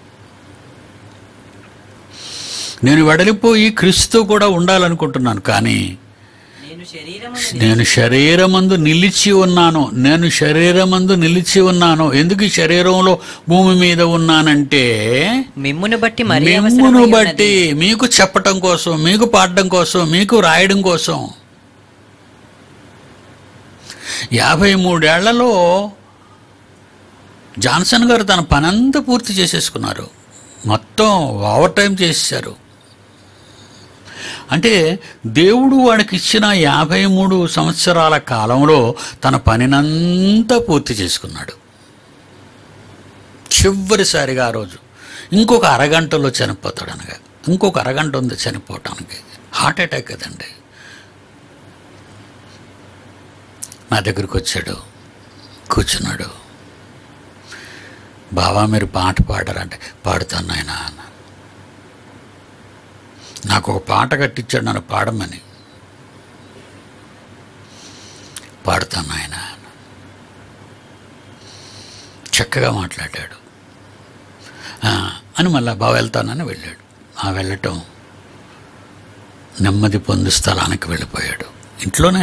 నేను వెడలిపోయి క్రీస్తుతో కూడా ఉండాలనుకుంటున్నాను కానీ నేను శరీరము నేను శరీరమందు నిలిచి ఉన్నాను నేను శరీరమందు నిలిచి ఉన్నాను ఎందుకు ఈ శరీరంలో భూమి మీద ఉన్నానంటే మిమ్మును బట్టి మరి మిమ్మును అవసరమై ఉన్నది. బట్టి మీకు చెప్పటం కోసం మీకు పాడడం కోసం మీకు రాయడం కోసం యాభై మూడేళ్లలో జాన్సన్ గారు తన పనంతా పూర్తి చేసేసుకున్నారు మొత్తం ఓవర్ టైం చేసేసారు అంటే దేవుడు వాడికి ఇచ్చిన యాభై మూడు సంవత్సరాల కాలంలో తన పనినంతా పూర్తి చేసుకున్నాడు చివరిసారిగా ఆ రోజు ఇంకొక అరగంటలో చనిపోతాడు అనగా ఇంకొక అరగంట ఉంది చనిపోవటానికి హార్ట్ అటాక్ కదండి నా దగ్గరికి వచ్చాడు కూర్చున్నాడు బావా మీరు పాట పాడరంటే పాడుతాను ఆయన అన్న నాకు ఒక పాట కట్టించాడు నన్ను పాడమని పాడుతాను ఆయన చక్కగా మాట్లాడాడు "ఆ," అని మళ్ళా బావ వెళ్తానని వెళ్ళాడు ఆ వెళ్ళటం నెమ్మది పొందు స్థలానికి వెళ్ళిపోయాడు ఇంట్లోనే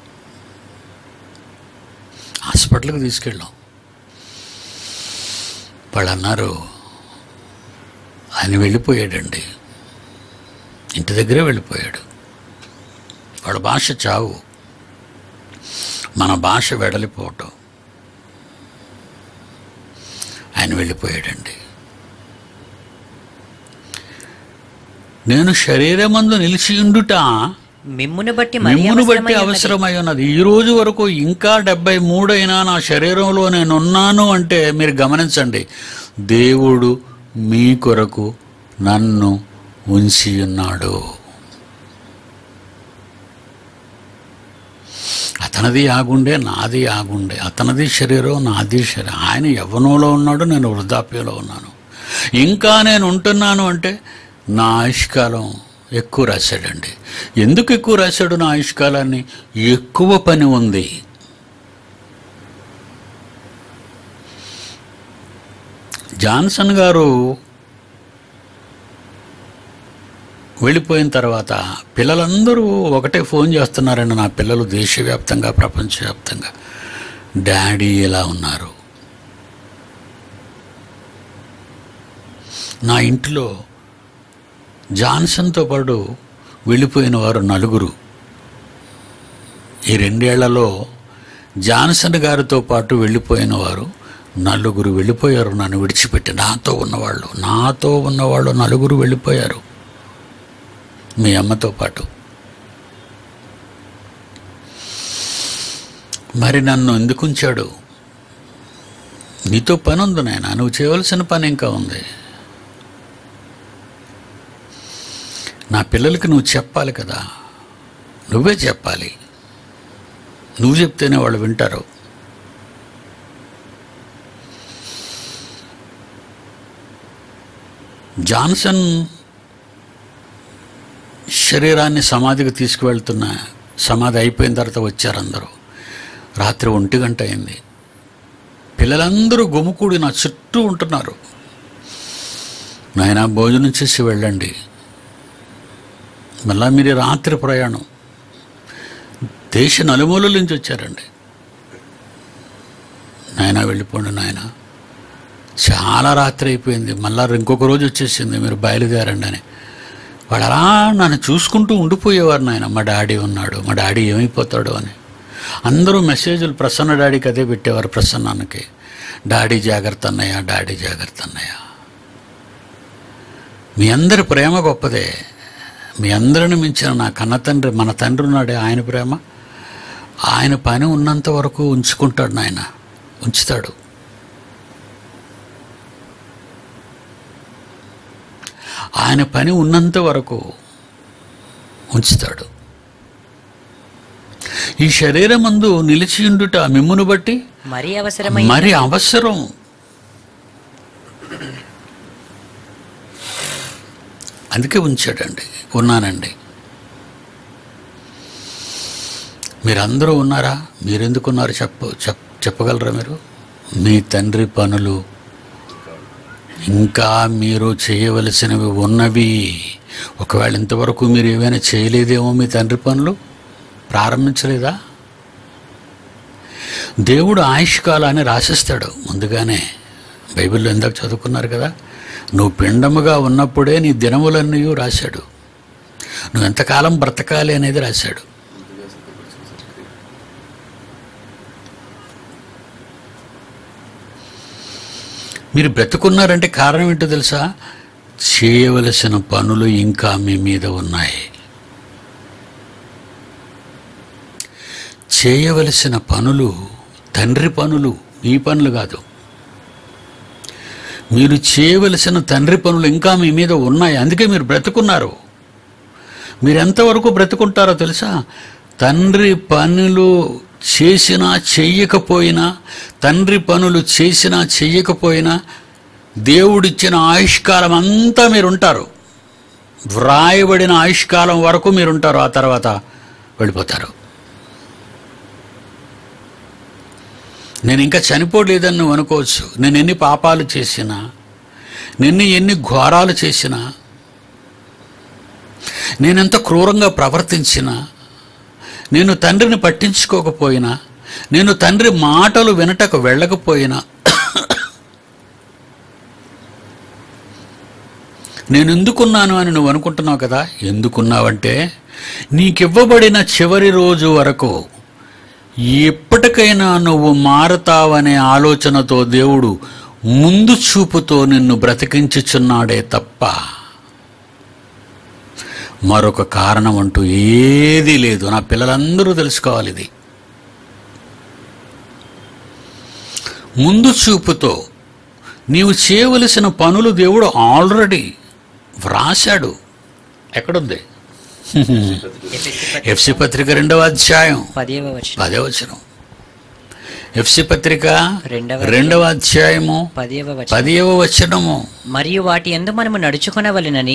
హాస్పిటల్కి తీసుకెళ్ళాం వాళ్ళు అన్నారు ఆయన వెళ్ళిపోయాడండి ఇంటి దగ్గరే వెళ్ళిపోయాడు వాళ్ళ భాష చావు మన భాష వెడలిపోవటం ఆయన వెళ్ళిపోయాడండి నేను శరీరమందు నిలిచి ఉండుట మిమ్మును బట్టి మరి మిమ్మును బట్టి అవసరమై ఉన్నది. అవసరమై ఉన్నది ఈ రోజు వరకు ఇంకా డెబ్బై మూడైనా నా శరీరంలో నేను ఉన్నాను అంటే మీరు గమనించండి దేవుడు మీ కొరకు నన్ను ఉంచి ఉన్నాడు అతనిది ఆగుండే నాది ఆగుండే అతనిది శరీరం నాది శరీరం ఆయన యవ్వనంలో ఉన్నాడు నేను వృద్ధాప్యంలో ఉన్నాను ఇంకా నేను ఉంటున్నాను అంటే నా ఆయుష్కాలం ఎక్కువ రాశాడండి ఎందుకు ఎక్కువ రాశాడు నా ఆయుష్కాలాన్ని ఎక్కువ పని ఉంది జాన్సన్ గారు వెళ్ళిపోయిన తర్వాత పిల్లలందరూ ఒకటే ఫోన్ చేస్తున్నారండి నా పిల్లలు దేశవ్యాప్తంగా ప్రపంచవ్యాప్తంగా డాడీ ఎలా ఉన్నారు నా ఇంట్లో జాన్సన్తో పాటు వెళ్ళిపోయిన వారు నలుగురు ఈ రెండేళ్లలో జాన్సన్ గారితో పాటు వెళ్ళిపోయిన వారు నలుగురు వెళ్ళిపోయారు నన్ను విడిచిపెట్టి నాతో ఉన్నవాళ్ళు నాతో ఉన్నవాళ్ళు నలుగురు వెళ్ళిపోయారు మీ అమ్మతో పాటు మరి నన్ను ఎందుకు ఉంచాడు నీతో పని ఉంది నాయన నువ్వు చేయవలసిన పని ఇంకా ఉంది నా పిల్లలకి నువ్వు చెప్పాలి కదా నువ్వే చెప్పాలి నువ్వు చెప్తేనే వాళ్ళు వింటారు జాన్సన్ శరీరాన్ని సమాధికి తీసుకువెళ్తున్న సమాధి అయిపోయిన తర్వాత వచ్చారు అందరూ రాత్రి ఒంటి గంట అయింది పిల్లలందరూ గుమికూడి నా చుట్టూ ఉంటున్నారు నాయన భోజనం చేసి వెళ్ళండి మళ్ళా మీరు రాత్రి ప్రయాణం దేశ నలుమూలల నుంచి వచ్చారండి నాయన వెళ్ళిపోండి నాయన చాలా రాత్రి అయిపోయింది మళ్ళా ఇంకొక రోజు వచ్చేసింది మీరు బయలుదేరండి అని వాడు అలా నన్ను చూసుకుంటూ ఉండిపోయేవారు నాయన మా డాడీ ఉన్నాడు మా డాడీ ఏమైపోతాడు అని అందరూ మెసేజ్లు ప్రసన్న డాడీకి అదే పెట్టేవారు ప్రసన్నానికి డాడీ జాగ్రత్త అన్నయ్య డాడీ జాగ్రత్త అన్నయ్య మీ అందరి ప్రేమ గొప్పదే మీ అందరిని మించిన నా కన్న తండ్రి మన తండ్రి ఉన్నాడే ఆయన ప్రేమ ఆయన పని ఉన్నంత వరకు ఉంచుకుంటాడు నాయన ఉంచుతాడు ఆయన పని ఉన్నంత వరకు ఉంచుతాడు ఈ శరీరమందు నిలిచియుండుట మిమ్మును బట్టి మరి అవసరమై మరి అవసరం అందుకే ఉంచాడండి ఉన్నానండి మీరందరూ ఉన్నారా మీరెందుకున్నారు చెప్ప చెప్ చెప్పగలరా మీరు మీ తండ్రి పనులు ఇంకా మీరు చేయవలసినవి ఉన్నవి ఒకవేళ ఇంతవరకు మీరు ఏమైనా చేయలేదేమో మీ తండ్రి పనులు ప్రారంభించలేదా దేవుడు ఆయుష్కాలాన్ని రాసిస్తాడు ముందుగానే బైబిల్లో ఇందాక చదువుకున్నారు కదా నువ్వు పిండముగా ఉన్నప్పుడే నీ దినములన్నీ రాశాడు నువ్వు ఎంతకాలం బ్రతకాలి అనేది రాశాడు ముందుగా సిద్ధపరిచిన సత్క్రియ మీరు బ్రతుకున్నారంటే కారణం ఏంటో తెలుసా చేయవలసిన పనులు ఇంకా మీ మీద ఉన్నాయి చేయవలసిన పనులు తండ్రి పనులు మీ పనులు కాదు మీరు చేయవలసిన తండ్రి పనులు ఇంకా మీ మీద ఉన్నాయి అందుకే మీరు బ్రతుకున్నారు మీరు ఎంతవరకు బ్రతుకుంటారో తెలుసా తండ్రి పనులు చేసినా చెయ్యకపోయినా తండ్రి పనులు చేసినా చెయ్యకపోయినా దేవుడిచ్చిన ఆయుష్కాలం అంతా మీరు ఉంటారు వ్రాయబడిన ఆయుష్కాలం వరకు మీరు ఉంటారు ఆ తర్వాత వెళ్ళిపోతారు నేను ఇంకా చనిపోలేదని నువ్వు అనుకోవచ్చు నేను ఎన్ని పాపాలు చేసినా నిన్ను ఎన్ని ఘోరాలు చేసినా నేనెంత క్రూరంగా ప్రవర్తించినా నేను తండ్రిని పట్టించుకోకపోయినా నేను తండ్రి మాటలు వినటకు వెళ్ళకపోయినా నేను ఎందుకున్నాను అని నువ్వు అనుకుంటున్నావు కదా ఎందుకున్నావంటే నీకివ్వబడిన చివరి రోజు వరకు ఎప్పటికైనా నువ్వు మారతావనే ఆలోచనతో దేవుడు ముందు చూపుతో నిన్ను బ్రతికించుచున్నాడే తప్ప మరొక కారణం అంటూ ఏదీ లేదు నా పిల్లలందరూ తెలుసుకోవాలి ఇది ముందు చూపుతో నీవు చేయవలసిన పనులు దేవుడు ఆల్రెడీ వ్రాశాడు ఎక్కడుంది ఎఫ్సి పత్రిక రెండవ అధ్యాయం పదేవ వచనం పదే వచనం ఎఫ్సి పత్రిక రెండవ రెండవ అధ్యాయము పదేవ వచనం పదియవ వచనము మరియు వాటి ఎందు మనము నడుచుకొనవలెనని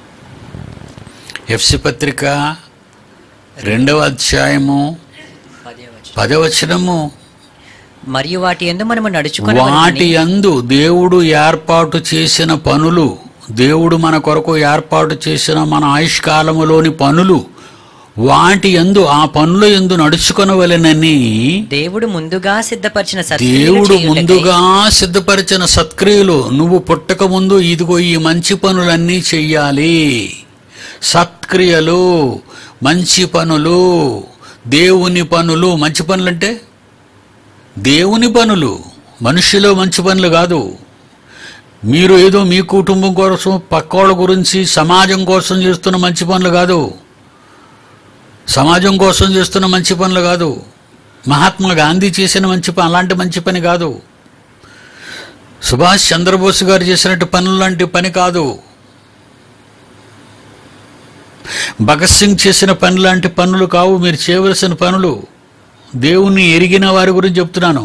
ఎఫ్సి పత్రిక రెండవ అధ్యాయము పదేవ వచనం పదవచనము మరియు వాటి ఎందు మనము వాటి నడుచుకొనవలెనని అందు దేవుడు ఏర్పాటు చేసిన పనులు దేవుడు మన కొరకు ఏర్పాటు చేసిన మన ఆయుష్కాలములోని పనులు వాటి యందు ఆ పనుల యందు నడుచుకొనవలెనని దేవుడు ముందుగా సిద్ధపరిచిన సత్క్రియలు దేవుడు చేయుటకై ముందుగా సిద్ధపరిచిన సత్క్రియలు నువ్వు పుట్టక ముందు ఇదిగో ఈ మంచి పనులన్నీ చెయ్యాలి సత్క్రియలు మంచి పనులు దేవుని పనులు మంచి పనులంటే దేవుని పనులు మనుషులో మంచి పనులు కాదు మీరు ఏదో మీ కుటుంబం కోసం పక్కోళ్ళ గురించి సమాజం కోసం చేస్తున్న మంచి పనులు కాదు సమాజం కోసం చేస్తున్న మంచి పనులు కాదు మహాత్మా గాంధీ చేసిన మంచి పని అలాంటి మంచి పని కాదు సుభాష్ చంద్రబోస్ గారు చేసినట్టు పనులు లాంటి పని కాదు భగత్ సింగ్ చేసిన పని లాంటి పనులు కావు మీరు చేయవలసిన పనులు దేవుణ్ణి ఎరిగిన వారి గురించి చెప్తున్నాను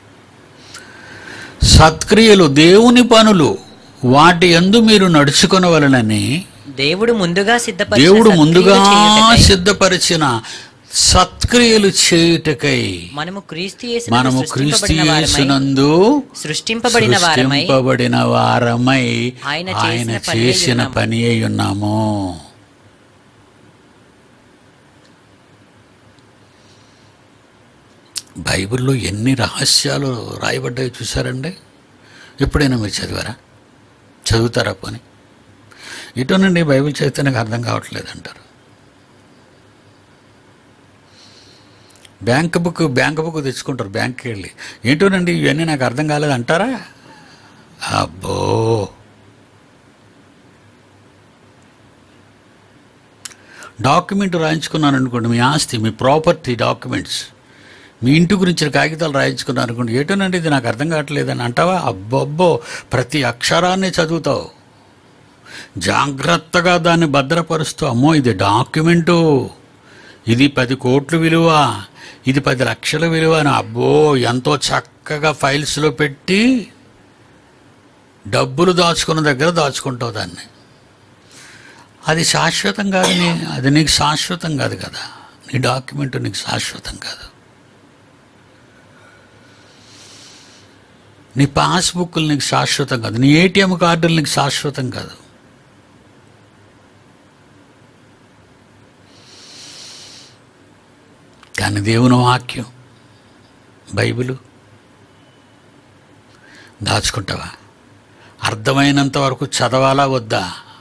సత్క్రియలు దేవుని పనులు వాటి యందు మీరు నడుచుకొనవలనని దేవుడు ముందుగా సిద్ధపరిచిన దేవుడు సత్క్రియలు ముందుగా చేయుటకై సిద్ధపరిచిన సత్క్రియలు చేయుటకై మనము క్రీస్తు యేసునందు మనము క్రీస్తు సృష్టింపబడిన వారమై యేసునందు సృష్టింపబడిన వారమై సృష్టింపబడిన వారమై ఆయన ఆయన చేసిన పని అయి చేసిన ఉన్నాము. పని అయి ఉన్నాము బైబిల్లో ఎన్ని రహస్యాలు రాయబడ్డాయో చూసారండి ఎప్పుడైనా మీరు చదివారా చదువుతారా పోని ఇటోనండి బైబిల్ చదివితే నాకు అర్థం కావట్లేదు అంటారు బ్యాంక్ బుక్ బ్యాంక్ బుక్ తెచ్చుకుంటారు బ్యాంక్కి వెళ్ళి ఏంటోనండి ఇవన్నీ నాకు అర్థం కాలేదు అంటారా అబ్బో డాక్యుమెంట్ రాయించుకున్నాను అనుకోండి మీ ఆస్తి మీ ప్రాపర్టీ డాక్యుమెంట్స్ మీ ఇంటి గురించిన కాగితాలు రాయించుకున్నారు అనుకోండి ఏటోనండి ఇది నాకు అర్థం కావట్లేదని అంటావా అబ్బబ్బో ప్రతి అక్షరాన్ని చదువుతావు జాగ్రత్తగా దాన్ని భద్రపరుస్తూ అమ్మో ఇది డాక్యుమెంటు ఇది పది కోట్లు విలువ ఇది పది లక్షల విలువ అని అబ్బో ఎంతో చక్కగా ఫైల్స్లో పెట్టి డబ్బులు దాచుకున్న దగ్గర దాచుకుంటావు దాన్ని అది శాశ్వతం కాదు నీ అది నీకు శాశ్వతం కాదు కదా నీ డాక్యుమెంట్ నీకు శాశ్వతం కాదు నీ పాస్బుక్లు నీకు శాశ్వతం కాదు నీ ఏటీఎం కార్డులు నీకు శాశ్వతం కాదు కానీ దేవుని వాక్యం బైబిలు దాచుకుంటావా అర్థమైనంత వరకు చదవాలా వద్దా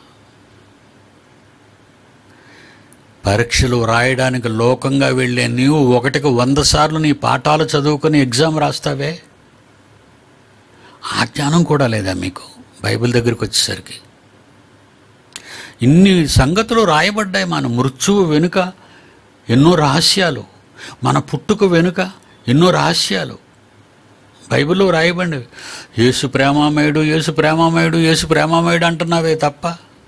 పరీక్షలు రాయడానికి లోకంగా వెళ్ళే నీవు ఒకటికి వంద సార్లు నీ పాఠాలు చదువుకొని ఎగ్జామ్ రాస్తావే ఆ జ్ఞానం కూడా లేదా మీకు బైబిల్ దగ్గరికి వచ్చేసరికి ఇన్ని సంగతులు రాయబడ్డాయి మన మృత్యువు వెనుక ఎన్నో రహస్యాలు మన పుట్టుక వెనుక ఎన్నో రహస్యాలు బైబిల్లో రాయబండి యేసు ప్రేమామయుడు యేసు ప్రేమామయుడు యేసు ప్రేమామయుడు అంటున్నావే తప్ప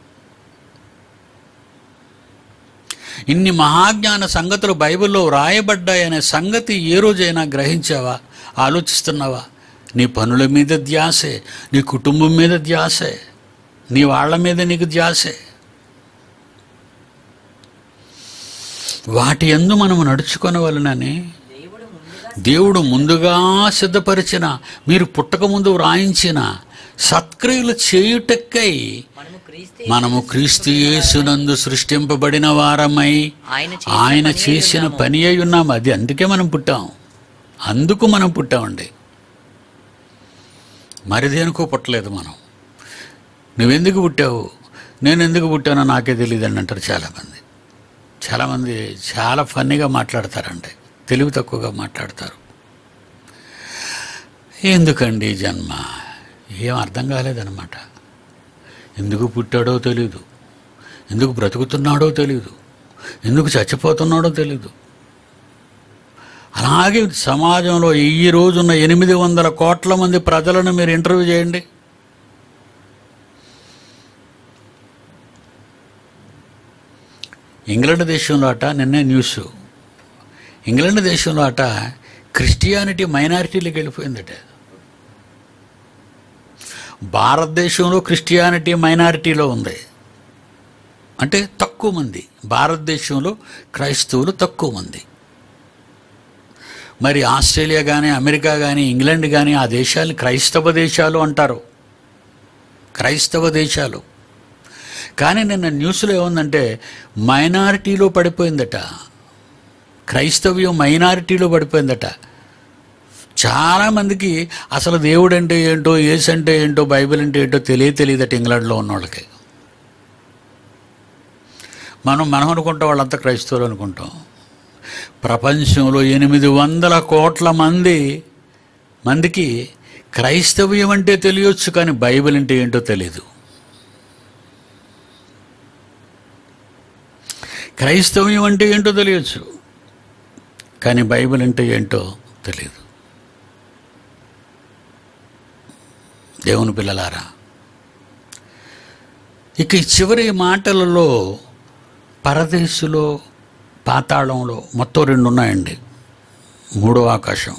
ఇన్ని మహాజ్ఞాన సంగతులు బైబిల్లో రాయబడ్డాయనే సంగతి ఏ రోజైనా గ్రహించావా ఆలోచిస్తున్నావా నీ పనుల మీద ధ్యాసే నీ కుటుంబం మీద ధ్యాసే నీ వాళ్ళ మీద నీకు ధ్యాసే వాటి ఎందు మనము నడుచుకొనవలనని దేవుడు ముందుగా దేవుడు ముందుగా సిద్ధపరిచిన మీరు పుట్టక ముందు వ్రాయించిన సత్క్రియలు చేయుటక్కై మనము క్రీస్తు మనము క్రీస్తు యేసునందు సృష్టింపబడిన వారమై ఆయన ఆయన చేసిన పని అయి ఉన్నాము అది అందుకే మనం పుట్టాం అందుకు మనం పుట్టామండి మరి దేనికో పుట్టలేదు మనం నువ్వెందుకు పుట్టావు నేను ఎందుకు పుట్టానో నాకే తెలియదు అని అంటారు చాలామంది చాలామంది చాలా ఫన్నీగా మాట్లాడతారండి తెలివి తక్కువగా మాట్లాడతారు ఎందుకండి ఈ జన్మ ఏం అర్థం కాలేదన్నమాట ఎందుకు పుట్టాడో తెలీదు ఎందుకు బ్రతుకుతున్నాడో తెలీదు ఎందుకు చచ్చిపోతున్నాడో తెలీదు అలాగే సమాజంలో ఈ రోజున్న ఎనిమిది వందల కోట్ల మంది ప్రజలను మీరు ఇంటర్వ్యూ చేయండి ఇంగ్లాండ్ దేశంలో అట నిన్నే న్యూస్ ఇంగ్లాండ్ దేశంలో అట క్రిస్టియానిటీ మైనారిటీలకు వెళ్ళిపోయిందట భారతదేశంలో క్రిస్టియానిటీ మైనారిటీలో ఉంది అంటే తక్కువ మంది భారతదేశంలో క్రైస్తవులు తక్కువ మంది మరి ఆస్ట్రేలియా కానీ అమెరికా కానీ ఇంగ్లాండ్ కానీ ఆ దేశాలు క్రైస్తవ దేశాలు అంటారు క్రైస్తవ దేశాలు కానీ నిన్న న్యూస్లో ఏముందంటే మైనారిటీలో పడిపోయిందట క్రైస్తవ్యం మైనారిటీలో పడిపోయిందట చాలామందికి అసలు దేవుడు అంటే ఏంటో ఏసు అంటే ఏంటో బైబిల్ అంటే ఏంటో తెలియ తెలియదట ఇంగ్లాండ్లో ఉన్న వాళ్ళకి మనం మనం అనుకుంటాం వాళ్ళంతా క్రైస్తవులు అనుకుంటాం ప్రపంచంలో ఎనిమిది వందల కోట్ల మంది మందికి క్రైస్తవ్యం అంటే తెలియచ్చు కానీ బైబిల్ అంటే ఏంటో తెలియదు క్రైస్తవ్యం అంటే ఏంటో తెలియచ్చు కానీ బైబిల్ అంటే ఏంటో తెలియదు దేవుని పిల్లలారా ఇక ఈ చివరి మాటలలో పరదేశులో పాతాళంలో మొత్తం రెండు ఉన్నాయండి మూడో ఆకాశం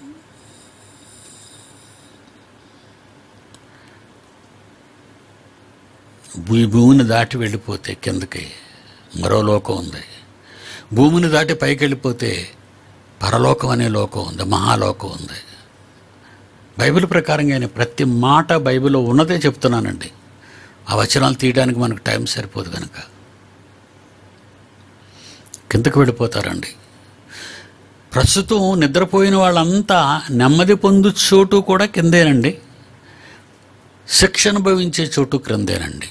ఈ భూమిని దాటి వెళ్ళిపోతే కిందకి మరో లోకం ఉంది భూమిని దాటి పైకి వెళ్ళిపోతే పరలోకం అనే లోకం ఉంది మహాలోకం ఉంది బైబిల్ ప్రకారంగానే ప్రతి మాట బైబిల్లో ఉన్నదే చెప్తున్నానండి ఆ వచనాలు తీయడానికి మనకు టైం సరిపోదు కనుక కిందకు వెళ్ళిపోతారండి ప్రస్తుతం నిద్రపోయిన వాళ్ళంతా నెమ్మది పొందు చోటు కూడా కిందేనండి శిక్షణ భవించే చోటు క్రిందేనండి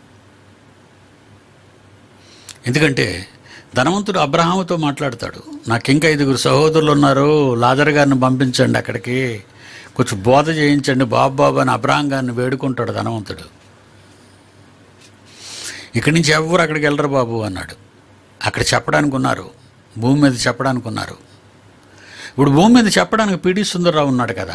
ఎందుకంటే ధనవంతుడు అబ్రహాముతో మాట్లాడతాడు నాకు ఇంకా ఐదుగురు సహోదరులు ఉన్నారు లాజర్ గారిని పంపించండి అక్కడికి కొంచెం బోధ చేయించండి బాబు బాబు అని అబ్రహాం గారిని వేడుకుంటాడు ధనవంతుడు ఇక్కడి నుంచి ఎవరు అక్కడికి వెళ్ళరు బాబు అన్నాడు అక్కడ చెప్పడానికి ఉన్నారు భూమి మీద చెప్పడానికి ఉన్నారు ఇప్పుడు భూమి మీద చెప్పడానికి పిడి సుందరరావు ఉన్నాడు కదా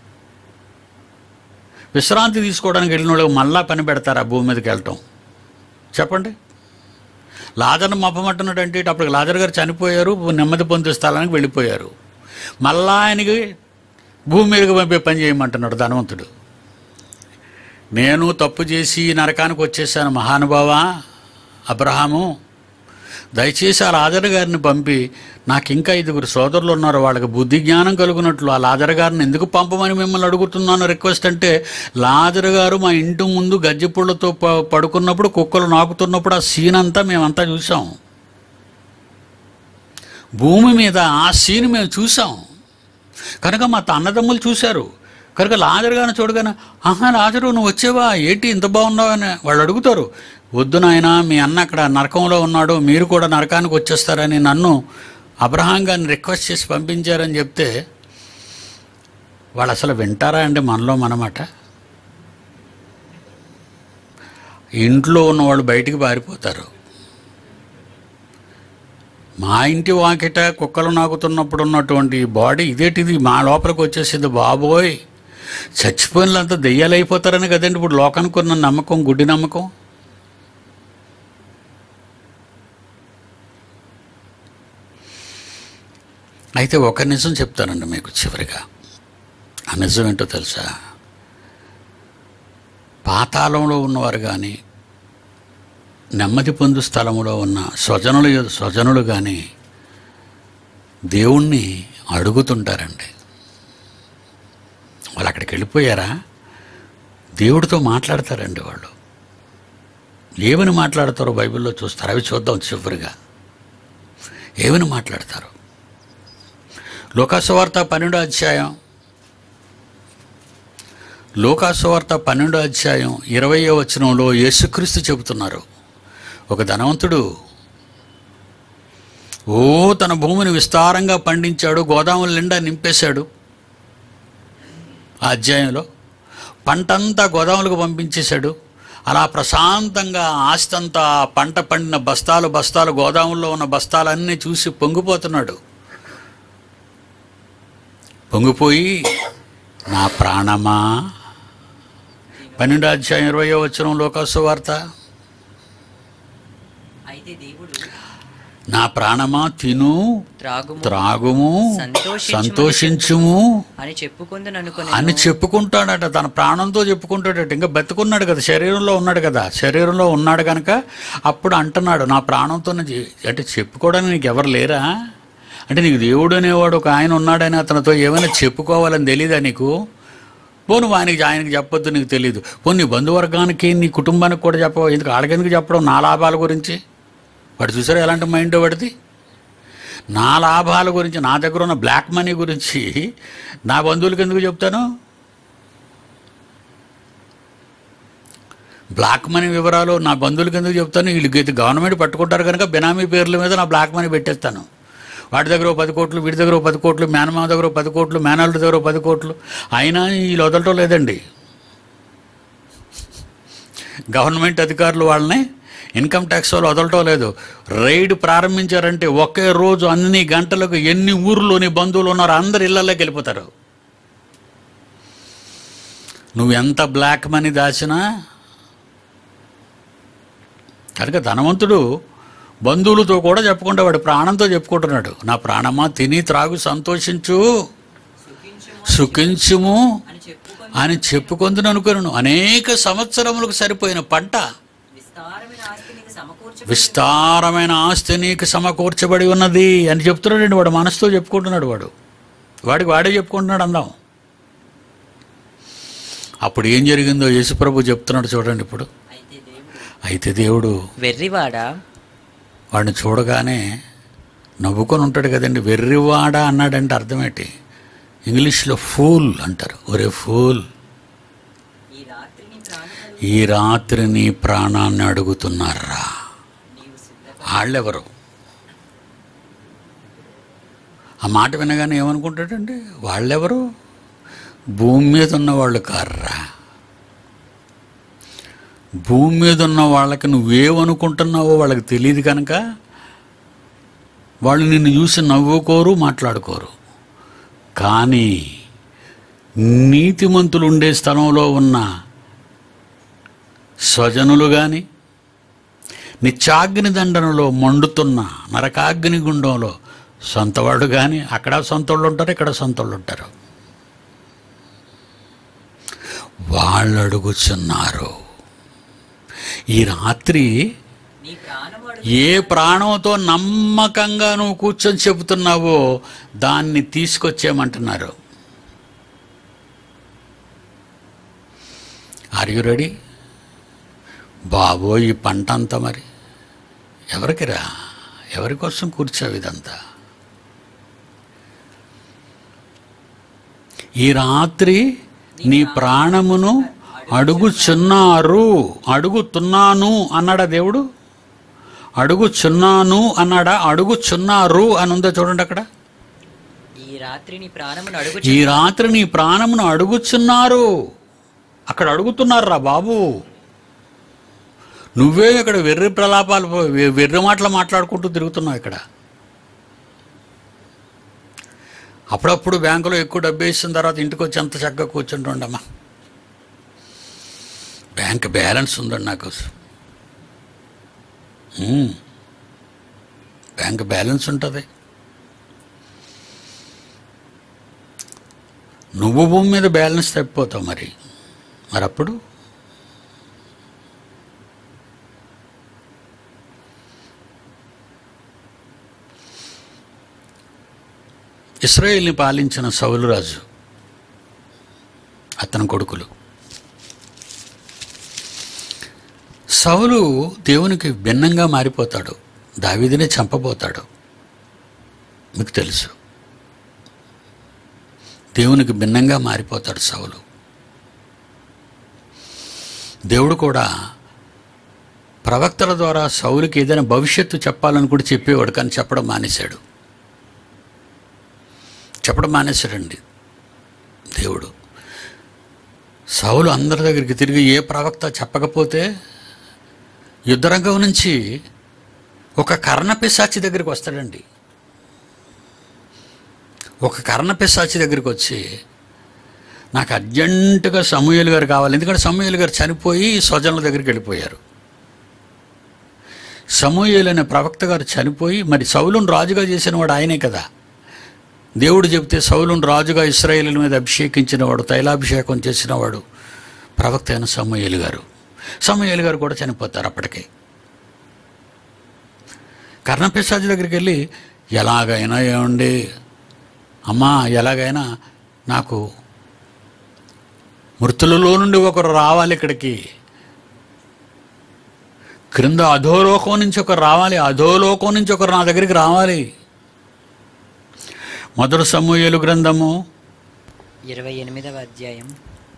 విశ్రాంతి తీసుకోవడానికి వెళ్ళిన వాళ్ళకి మళ్ళా పని పెడతారా భూమి మీదకి వెళ్ళటం చెప్పండి లాజర్ను మప్పమంటున్నాడు అంటే ఇటు అప్పుడు లాజర్ గారు చనిపోయారు నెమ్మది పొందే స్థలానికి వెళ్ళిపోయారు మళ్ళా ఆయనకి భూమి మీదకి పంపే పని చేయమంటున్నాడు ధనవంతుడు నేను తప్పు చేసి ఈ నరకానికి వచ్చేసాను మహానుభావ అబ్రహాము దయచేసి ఆ లాజర్ గారిని పంపి నాకు ఇంకా ఐదుగురు సోదరులు ఉన్నారు వాళ్ళకి బుద్ధి జ్ఞానం కలుగునట్లు ఆ లాజర్ గారిని ఎందుకు పంపమని మిమ్మల్ని అడుగుతున్నాను రిక్వెస్ట్ అంటే లాజర్ గారు మా ఇంటి ముందు గజ్జిపుళ్ళతో ప- పడుకున్నప్పుడు కుక్కలు నాకుతున్నప్పుడు ఆ సీన్ అంతా మేమంతా చూసాం భూమి మీద ఆ సీన్ మేము చూసాం కనుక మా అన్నదమ్ములు చూశారు కనుక లాజర్ గారిని చూడగానే ఆహా లాజరు నువ్వు వచ్చేవా ఏంటి ఇంత బాగున్నావు అని వాళ్ళు అడుగుతారు వద్దు నాయనా మీ అన్న అక్కడ నరకంలో ఉన్నాడు మీరు కూడా నరకానికి వచ్చేస్తారని నన్ను అబ్రహాం గారిని రిక్వెస్ట్ చేసి పంపించారని చెప్తే వాళ్ళు అసలు వింటారా అండి మనలో మనమాట ఇంట్లో ఉన్నవాళ్ళు బయటికి పారిపోతారు మా ఇంటి వాకిట కుక్కలు నాకుతున్నప్పుడు ఉన్నటువంటి ఈ బాడీ ఇదేటిది మా లోపలికి వచ్చేసింది బాబోయ్ చచ్చిపోయినంత దెయ్యాలైపోతారని కదండి ఇప్పుడు లోకానికి ఉన్న నమ్మకం గుడ్డి నమ్మకం అయితే ఒక నిజం చెప్తానండి మీకు చివరిగా ఆ నిజం ఏంటో తెలుసా పాతాళంలో ఉన్నవారు కానీ నెమ్మది పొందు స్థలములో ఉన్న స్వజనులు స్వజనులు కానీ దేవుణ్ణి అడుగుతుంటారండి వాళ్ళు అక్కడికి వెళ్ళిపోయారా దేవుడితో మాట్లాడతారండి వాళ్ళు ఏమని మాట్లాడతారో బైబిల్లో చూస్తారు అవి చూద్దాం చివరిగా ఏమని మాట్లాడతారు లోకాసువార్త పన్నెండో అధ్యాయం లోకాసువార్త పన్నెండో అధ్యాయం ఇరవయో వచనంలో యేసుక్రీస్తు చెబుతున్నారు ఒక ధనవంతుడు ఓ తన భూమిని విస్తారంగా పండించాడు గోదాముల నిండా నింపేశాడు ఆ అధ్యాయంలో పంటంతా గోదాములకు పంపించేశాడు అలా ప్రశాంతంగా ఆస్తంతా ఆ పంట పండిన బస్తాలు బస్తాలు గోదాముల్లో ఉన్న బస్తాలన్నీ చూసి పొంగిపోతున్నాడు పొంగిపోయి నా ప్రాణమా పన్నెండు అధ్యాయం ఇరవయో వచ్చిన లోకాసు వార్త అయితే దేవుడు నా ప్రాణమా తిను త్రాగుము త్రాగుము సంతోషించుము. సంతోషించుము అని చెప్పుకుందని అనుకుని అని చెప్పుకుంటాడట తన ప్రాణంతో చెప్పుకుంటాడట ఇంకా బతుకున్నాడు కదా శరీరంలో ఉన్నాడు కదా శరీరంలో ఉన్నాడు కనుక అప్పుడు అంటున్నాడు నా ప్రాణంతో అంటే చెప్పుకోవడానికి నీకు ఎవరు లేరా అంటే నీకు దేవుడు అనేవాడు ఒక ఆయన ఉన్నాడని అతనితో ఏమైనా చెప్పుకోవాలని తెలీదా నీకు పోను ఆయనకి ఆయనకి చెప్పొద్దు నీకు తెలియదు పోను నీ బంధువర్గానికి నీ కుటుంబానికి కూడా చెప్పవు ఎందుకు ఆడకెందుకు చెప్పడం నా లాభాల గురించి వాడు చూసారా ఎలాంటి మైండ్ వాడిది నా లాభాల గురించి నా దగ్గర ఉన్న బ్లాక్ మనీ గురించి నా బంధువులకి ఎందుకు చెప్తాను బ్లాక్ మనీ వివరాలు నా బంధువులకి ఎందుకు చెప్తాను వీళ్ళు గీత గవర్నమెంట్ పట్టుకుంటారు కనుక బినామీ పేర్ల మీద నా బ్లాక్ మనీ పెట్టేస్తాను వాడి దగ్గర ఓ పది కోట్లు వీడి దగ్గర ఓ పది కోట్లు మేనమామ దగ్గర ఓ పది కోట్లు మేనల్లుడి దగ్గర ఓ పది కోట్లు అయినా వీళ్ళు వదలటం లేదండి గవర్నమెంట్ అధికారులు వాళ్ళని ఇన్కమ్ ట్యాక్స్ వాళ్ళు వదలటం లేదు రైడ్ ప్రారంభించారంటే ఒకే రోజు అన్ని గంటలకు ఎన్ని ఊర్లోని బంధువులు ఉన్నారో అందరు ఇళ్లలోకి వెళ్ళిపోతారు నువ్వు ఎంత బ్లాక్ మనీ దాచినా కనుక ధనవంతుడు బంధువులతో కూడా చెప్పుకుంటే వాడు ప్రాణంతో చెప్పుకుంటున్నాడు నా ప్రాణమా తిని త్రాగు సంతోషించు సుఖించుము సుఖించుము అని చెప్పుకొని అని చెప్పుకొందును అనుకున్నాను అనేక సంవత్సరములకు సరిపోయిన పంట విస్తారమైన ఆస్తి నీకు సమకూర్చ విస్తారమైన ఆస్తి నీకు సమకూర్చబడి ఉన్నది అని చెప్తున్నాడండి వాడు మనసుతో చెప్పుకుంటున్నాడు వాడు వాడికి వాడే చెప్పుకుంటున్నాడు అందాం అప్పుడు ఏం జరిగిందో యేసుప్రభు చెప్తున్నాడు చూడండి ఇప్పుడు అయితే దేవుడు అయితే దేవుడు వెర్రివాడా వాడిని చూడగానే నవ్వుకొని ఉంటాడు కదండి వెర్రివాడ అన్నాడంటే అర్థమేంటి ఇంగ్లీష్లో ఫూల్ అంటారు ఒరే ఫూల్ ఈ రాత్రి నీ ప్రాణములు ఈ రాత్రి నీ ప్రాణాన్ని అడుగుతున్నారా నీవు సిద్ధ వాళ్ళెవరు ఆ మాట వినగానే ఏమనుకుంటాడండి వాళ్ళెవరు భూమి మీద ఉన్న వాళ్ళు కార్రా భూమి మీద ఉన్న వాళ్ళకి నువ్వేమనుకుంటున్నావో వాళ్ళకి తెలియదు కనుక వాళ్ళు నిన్ను చూసి నవ్వుకోరు మాట్లాడుకోరు కానీ నీతిమంతులు ఉండే స్థలంలో ఉన్న స్వజనులు కానీ నిత్యాగ్ని దండనలో మండుతున్న నరకాగ్ని గుండంలో సొంతవాడు కానీ అక్కడ సొంతోళ్ళు ఉంటారు ఇక్కడ సొంతోళ్ళు ఉంటారు వాళ్ళు అడుగుచున్నారు ఈ రాత్రి నీ ప్రాణము అడుగు ఏ ప్రాణంతో నమ్మకంగా నువ్వు కూర్చొని చెబుతున్నావో దాన్ని తీసుకొచ్చేయమంటున్నారు ఆర్ యు రెడీ బాబో ఈ పంట అంతా మరి ఎవరికిరా ఎవరి కోసం కూర్చావు ఇదంతా ఈ రాత్రి నీ ప్రాణమును అడుగుచున్నారు అడుగుతున్నాను అన్నాడా దేవుడు అడుగుచున్నాను అన్నాడా అడుగుచున్నారు అని ఉందో చూడండి అక్కడ ఈ రాత్రి నీ ప్రాణమును అడుగు ఈ రాత్రి నీ ప్రాణమును అడుగుచున్నారు అక్కడ అడుగుతున్నారు రా బాబు నువ్వే ఇక్కడ వెర్రి ప్రలాపాలు వె- వెర్రి మాటలు మాట్లాడుకుంటూ తిరుగుతున్నావు ఇక్కడ అప్పుడప్పుడు బ్యాంకులో ఎక్కువ డబ్బు వేసిన తర్వాత ఇంటికి వచ్చి అంత చక్కగా కూర్చుంటుండమ్మా బ్యాంక్ బ్యాలెన్స్ ఉందండి నాకు ఉమ్. బ్యాంక్ బ్యాలెన్స్ ఉంటుంది నువ్వు భూమి మీద బ్యాలెన్స్ తప్పిపోతావు మరి మరి అప్పుడు ఇస్రాయేల్ని పాలించిన సౌలు రాజు అతని కొడుకులు సౌలు దేవునికి భిన్నంగా మారిపోతాడు దావీదినే చంపబోతాడు మీకు తెలుసు దేవునికి భిన్నంగా మారిపోతాడు సౌలు దేవుడు కూడా ప్రవక్తల ద్వారా సౌలుకి ఏదైనా భవిష్యత్తు చెప్పాలని కూడా చెప్పేవాడు కానీ చెప్పడం మానేశాడు చెప్పడం మానేశాడండి దేవుడు సౌలు అందరి దగ్గరికి తిరిగి ఏ ప్రవక్త చెప్పకపోతే యుద్ధరంగం నుంచి ఒక కర్ణ పిశాచి దగ్గరికి వస్తాడండి ఒక కర్ణ పిశాచి దగ్గరికి వచ్చి నాకు అర్జెంటుగా సమూహలు గారు కావాలి ఎందుకంటే సమూహలు గారు చనిపోయి స్వజనుల దగ్గరికి వెళ్ళిపోయారు సమూహలు అనే ప్రవక్త గారు చనిపోయి మరి సౌలును రాజుగా చేసిన వాడు ఆయనే కదా దేవుడు చెప్తే సౌలును రాజుగా ఇస్రాయేల్ మీద అభిషేకించినవాడు తైలాభిషేకం చేసినవాడు ప్రవక్త అయిన సమూహలు గారు సమూహలు గారు కూడా చనిపోతారు అప్పటికే కర్ణపిశాచి దగ్గరికి వెళ్ళి ఎలాగైనా ఏమండి అమ్మా ఎలాగైనా నాకు మృతులలో నుండి ఒకరు రావాలి ఇక్కడికి క్రింద అధోలోకం నుంచి ఒకరు రావాలి అధోలోకం నుంచి ఒకరు నా దగ్గరికి రావాలి మొదటి సమూహలు గ్రంథము ఇరవై ఎనిమిదవ అధ్యాయం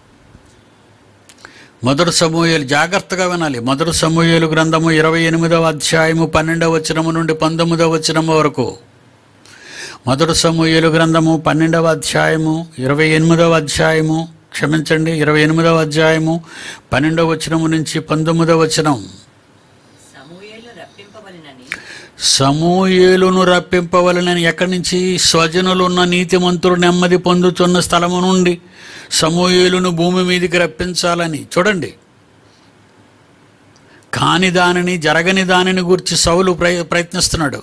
మొదటి సమూహలు జాగ్రత్తగా వినాలి మొదటి సమూహలు గ్రంథము ఇరవై ఎనిమిదవ అధ్యాయము పన్నెండవ వచనము నుండి పంతొమ్మిదవ వచనము వరకు మొదటి సమూహలు గ్రంథము పన్నెండవ అధ్యాయము ఇరవై ఎనిమిదవ అధ్యాయము క్షమించండి ఇరవై ఎనిమిదవ అధ్యాయము పన్నెండవ వచనము నుంచి పంతొమ్మిదవ వచనం సమూయేలు రప్పింపవలెనని సమూయేలును రప్పింపవలనని ఎక్కడి నుంచి స్వజనులున్న నీతిమంతులు నెమ్మది పొందుతున్న స్థలము నుండి సమూయేలును భూమి మీదకి రప్పించాలని చూడండి కాని దానిని జరగని దానిని గురించి సౌలు ప్రయ ప్రయత్నిస్తున్నాడు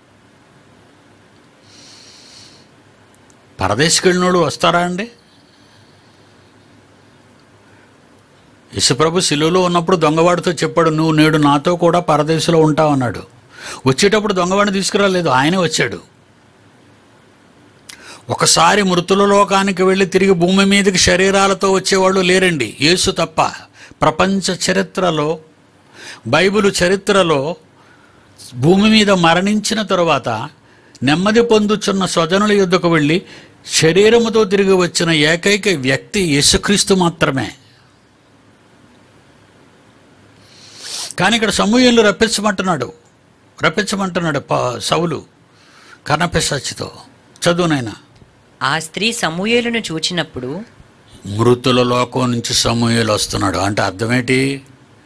పరదేశికి వెళ్ళినోడు వస్తారా అండి యశుప్రభు శిలువలో ఉన్నప్పుడు దొంగవాడితో చెప్పాడు నువ్వు నేడు నాతో కూడా పరదేశంలో ఉంటావు అన్నాడు వచ్చేటప్పుడు దొంగవాడిని తీసుకురాలేదు ఆయనే వచ్చాడు ఒకసారి మృతుల లోకానికి వెళ్ళి తిరిగి భూమి మీదకి శరీరాలతో వచ్చేవాళ్ళు లేరండి యేసు తప్ప ప్రపంచ చరిత్రలో బైబిల్ చరిత్రలో భూమి మీద మరణించిన తరువాత నెమ్మది పొందుచున్న స్వజనుల యుద్ధకు వెళ్ళి శరీరముతో తిరిగి వచ్చిన ఏకైక వ్యక్తి యేసుక్రీస్తు మాత్రమే కానీ ఇక్కడ సమూహంలో రప్పించమంటున్నాడు రప్పించమంటున్నాడు ప- సౌలు కర్ణపిశాచితో చదువునైనా ఆ స్త్రీ సమూయేలును చూచినప్పుడు మృతుల లోకం నుంచి సమూహలు వస్తున్నాడు అంటే అర్థమేంటి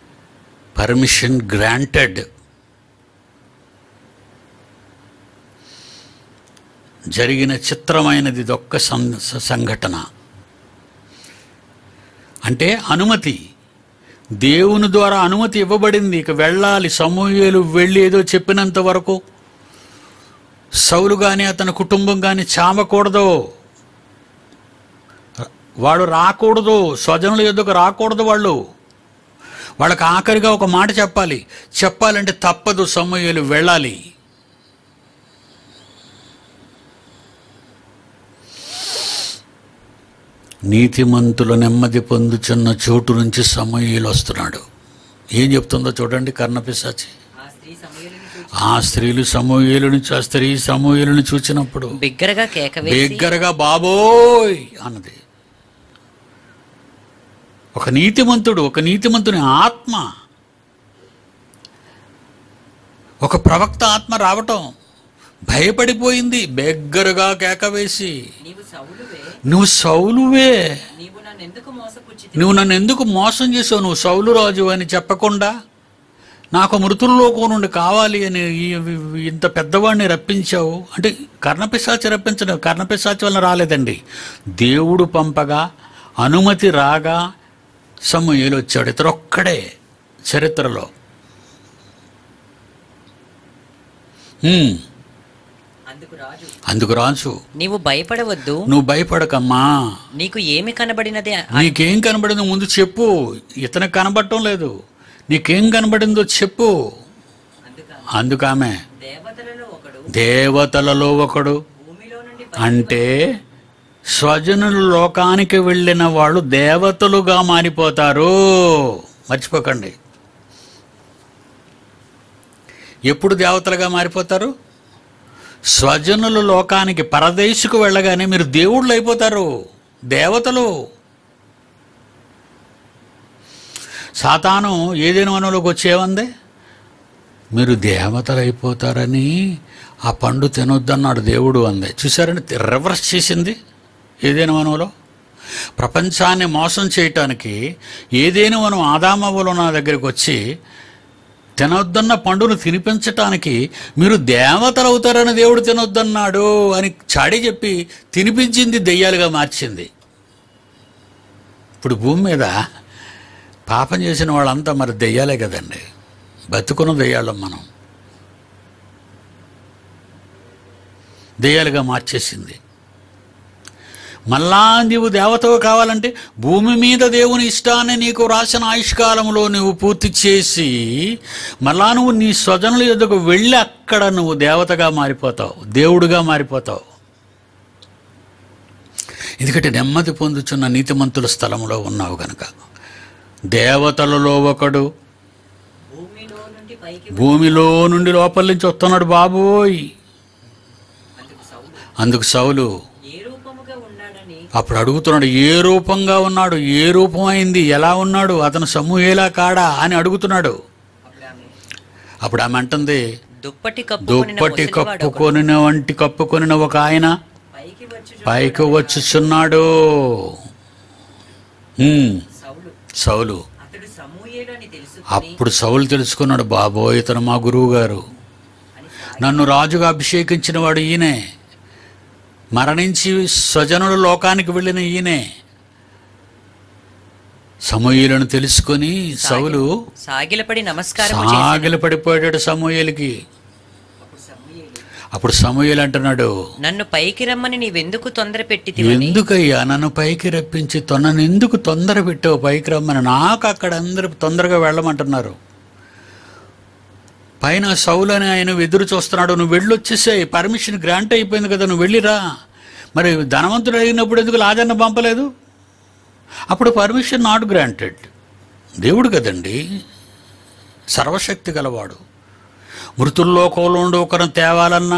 పర్మిషన్ గ్రాంటెడ్ జరిగిన చిత్రమైనది ఇదొక్క సం- సంఘటన అంటే అనుమతి దేవుని ద్వారా అనుమతి ఇవ్వబడింది ఇక వెళ్ళాలి సమూహలు వెళ్ళి ఏదో చెప్పినంత వరకు సౌలు కానీ అతని కుటుంబం కానీ చావకూడదు వాడు రాకూడదు స్వజనుల ఎదుకు రాకూడదు వాళ్ళు వాళ్ళకి ఆఖరిగా ఒక మాట చెప్పాలి చెప్పాలంటే తప్పదు సమూహలు వెళ్ళాలి నీతిమంతుల నెమ్మది పొందుచున్న చోటు నుంచి సమూహలు వస్తున్నాడు ఏం చెప్తుందో చూడండి కర్ణపిశాచి ఆ స్త్రీ సమూయేలును చూచి ఆ స్త్రీలు సమూహలను చూ- ఆ స్త్రీ సమూహలను చూచినప్పుడు బిగ్గరగా కేక వేసి బిగ్గరగా బాబోయ్ అన్నది ఒక నీతిమంతుడు ఒక నీతిమంతుని ఆత్మ ఒక ప్రవక్త ఆత్మ రావటం భయపడిపోయింది బిగ్గరగా కేక వేసి నీవు సౌలువే నువ్వు సౌలువే నీవు నన్ను ఎందుకు మోసపుచ్చి నువ్వు నన్ను ఎందుకు మోసం చేసావు నువ్వు సౌలు రాజు అని చెప్పకుండా నాకు మృతుల్లోకం నుండి కావాలి అని ఈ- ఇంత పెద్దవాడిని రప్పించావు అంటే కర్ణపిశాచి రప్పించడం కర్ణపిశాచి వల్ల రాలేదండి దేవుడు పంపగా అనుమతి రాగా సమూహలు వచ్చాడు ఇతరు ఒక్కడే చరిత్రలో హ్మ్, అందుకు రాజు అందుకు రాజు నీవు భయపడవద్దు నువ్వు భయపడకమ్మా నీకు ఏమి కనబడినదే నీకేం కనబడిందో ముందు చెప్పు ఇతనికి కనబడటం లేదు నీకేం కనబడిందో చెప్పు అందుక అందుకామె దేవతలలో ఒకడు దేవతలలో ఒకడు భూమిలో నుండి అంటే స్వజనుల లోకానికి వెళ్ళిన వాళ్ళు దేవతలుగా మారిపోతారు మర్చిపోకండి ఎప్పుడు దేవతలుగా మారిపోతారు స్వజనుల లోకానికి పరదేశుకు వెళ్ళగానే మీరు దేవుళ్ళు అయిపోతారు దేవతలు సాతాను ఏదైనా మనలోకి వచ్చేవందే మీరు దేవతలు అయిపోతారని ఆ పండు తినొద్దన్నాడు దేవుడు అంది చూసారండి రివర్స్ చేసింది ఏదైనా మనలో ప్రపంచాన్ని మోసం చేయటానికి ఏదైనా మనం ఆదామవ్వలో నా దగ్గరికి వచ్చి తినొద్దన్న పండును తినిపించటానికి మీరు దేవతలు అవుతారని దేవుడు తినొద్దన్నాడు అని చాడి చెప్పి తినిపించింది దెయ్యాలుగా మార్చింది ఇప్పుడు భూమి మీద పాపం చేసిన వాళ్ళంతా మరి దెయ్యాలే కదండి బతుకున్న దెయ్యాలం మనం దెయ్యాలుగా మార్చేసింది మళ్ళా నీవు దేవతవు కావాలంటే భూమి మీద దేవుని ఇష్టాన్ని నీకు రాసిన ఆయుష్కాలంలో నువ్వు పూర్తి చేసి మళ్ళా నువ్వు నీ స్వజనుల యొద్దకు వెళ్ళి అక్కడ నువ్వు దేవతగా మారిపోతావు దేవుడుగా మారిపోతావు ఎందుకంటే నెమ్మది పొందుచున్న నీతిమంతుల స్థలంలో ఉన్నావు గనక దేవతలలో ఒకడు భూమిలో నుండి పైకి భూమిలో నుండి లోపల నుంచి వస్తున్నాడు బాబోయ్ అందుకు సౌలు అందుకు సౌలు ఏ రూపముగా ఉన్నాడని అప్పుడు అడుగుతున్నాడు ఏ రూపంగా ఉన్నాడు ఏ రూపం అయింది ఎలా ఉన్నాడు అతను సమూహేలా కాడా అని అడుగుతున్నాడు అప్పుడు ఆమె అప్పుడు ఆమె అంటుంది దుప్పటి కప్పుకొనిన దుప్పటి ముసలివాడు ఒకడు. కప్పుకొనిన వంటి కప్పుకొనిన ఒక ఆయన పైకి వచ్చి పైకి వచ్చుచున్నాడు హ్మ్, సౌలు సౌలు అతడు సమూయేలు అని తెలుసుకుని అప్పుడు సౌలు తెలుసుకున్నాడు బాబోయ్ ఇతను మా గురువు గారు అని సాగి నన్ను రాజుగా అభిషేకించిన వాడు ఈయనే మరణించి స్వజనుల లోకానికి వెళ్ళిన ఈయనే సమూహలను తెలుసుకొని సౌలు సాగిలపడి నమస్కారం చేసి సాగిల పడిపోయాడు సమూహలకి అప్పుడు సమూయేలు అప్పుడు సమూహలు అంటున్నాడు నన్ను పైకి రమ్మని నీవెందుకు తొందర పెట్టితివని ఎందుకయ్యా నన్ను పైకి రప్పించి తొన్నను ఎందుకు తొందర పెట్టావు పైకి రమ్మని నాకు అక్కడ అందరూ తొందరగా వెళ్ళమంటున్నారు పైన సౌలు అని ఆయన ఎదురు చూస్తున్నాడు నువ్వు వెళ్ళొచ్చేసాయి పర్మిషన్ గ్రాంట్ అయిపోయింది కదా నువ్వు వెళ్ళిరా మరి ధనవంతుడు అడిగినప్పుడు ఎందుకు లాజన్న పంపలేదు అప్పుడు పర్మిషన్ నాట్ గ్రాంటెడ్ దేవుడు కదండి సర్వశక్తి గలవాడు మృతుల్లోకంలో ఉండి ఒకరిని తేవాలన్నా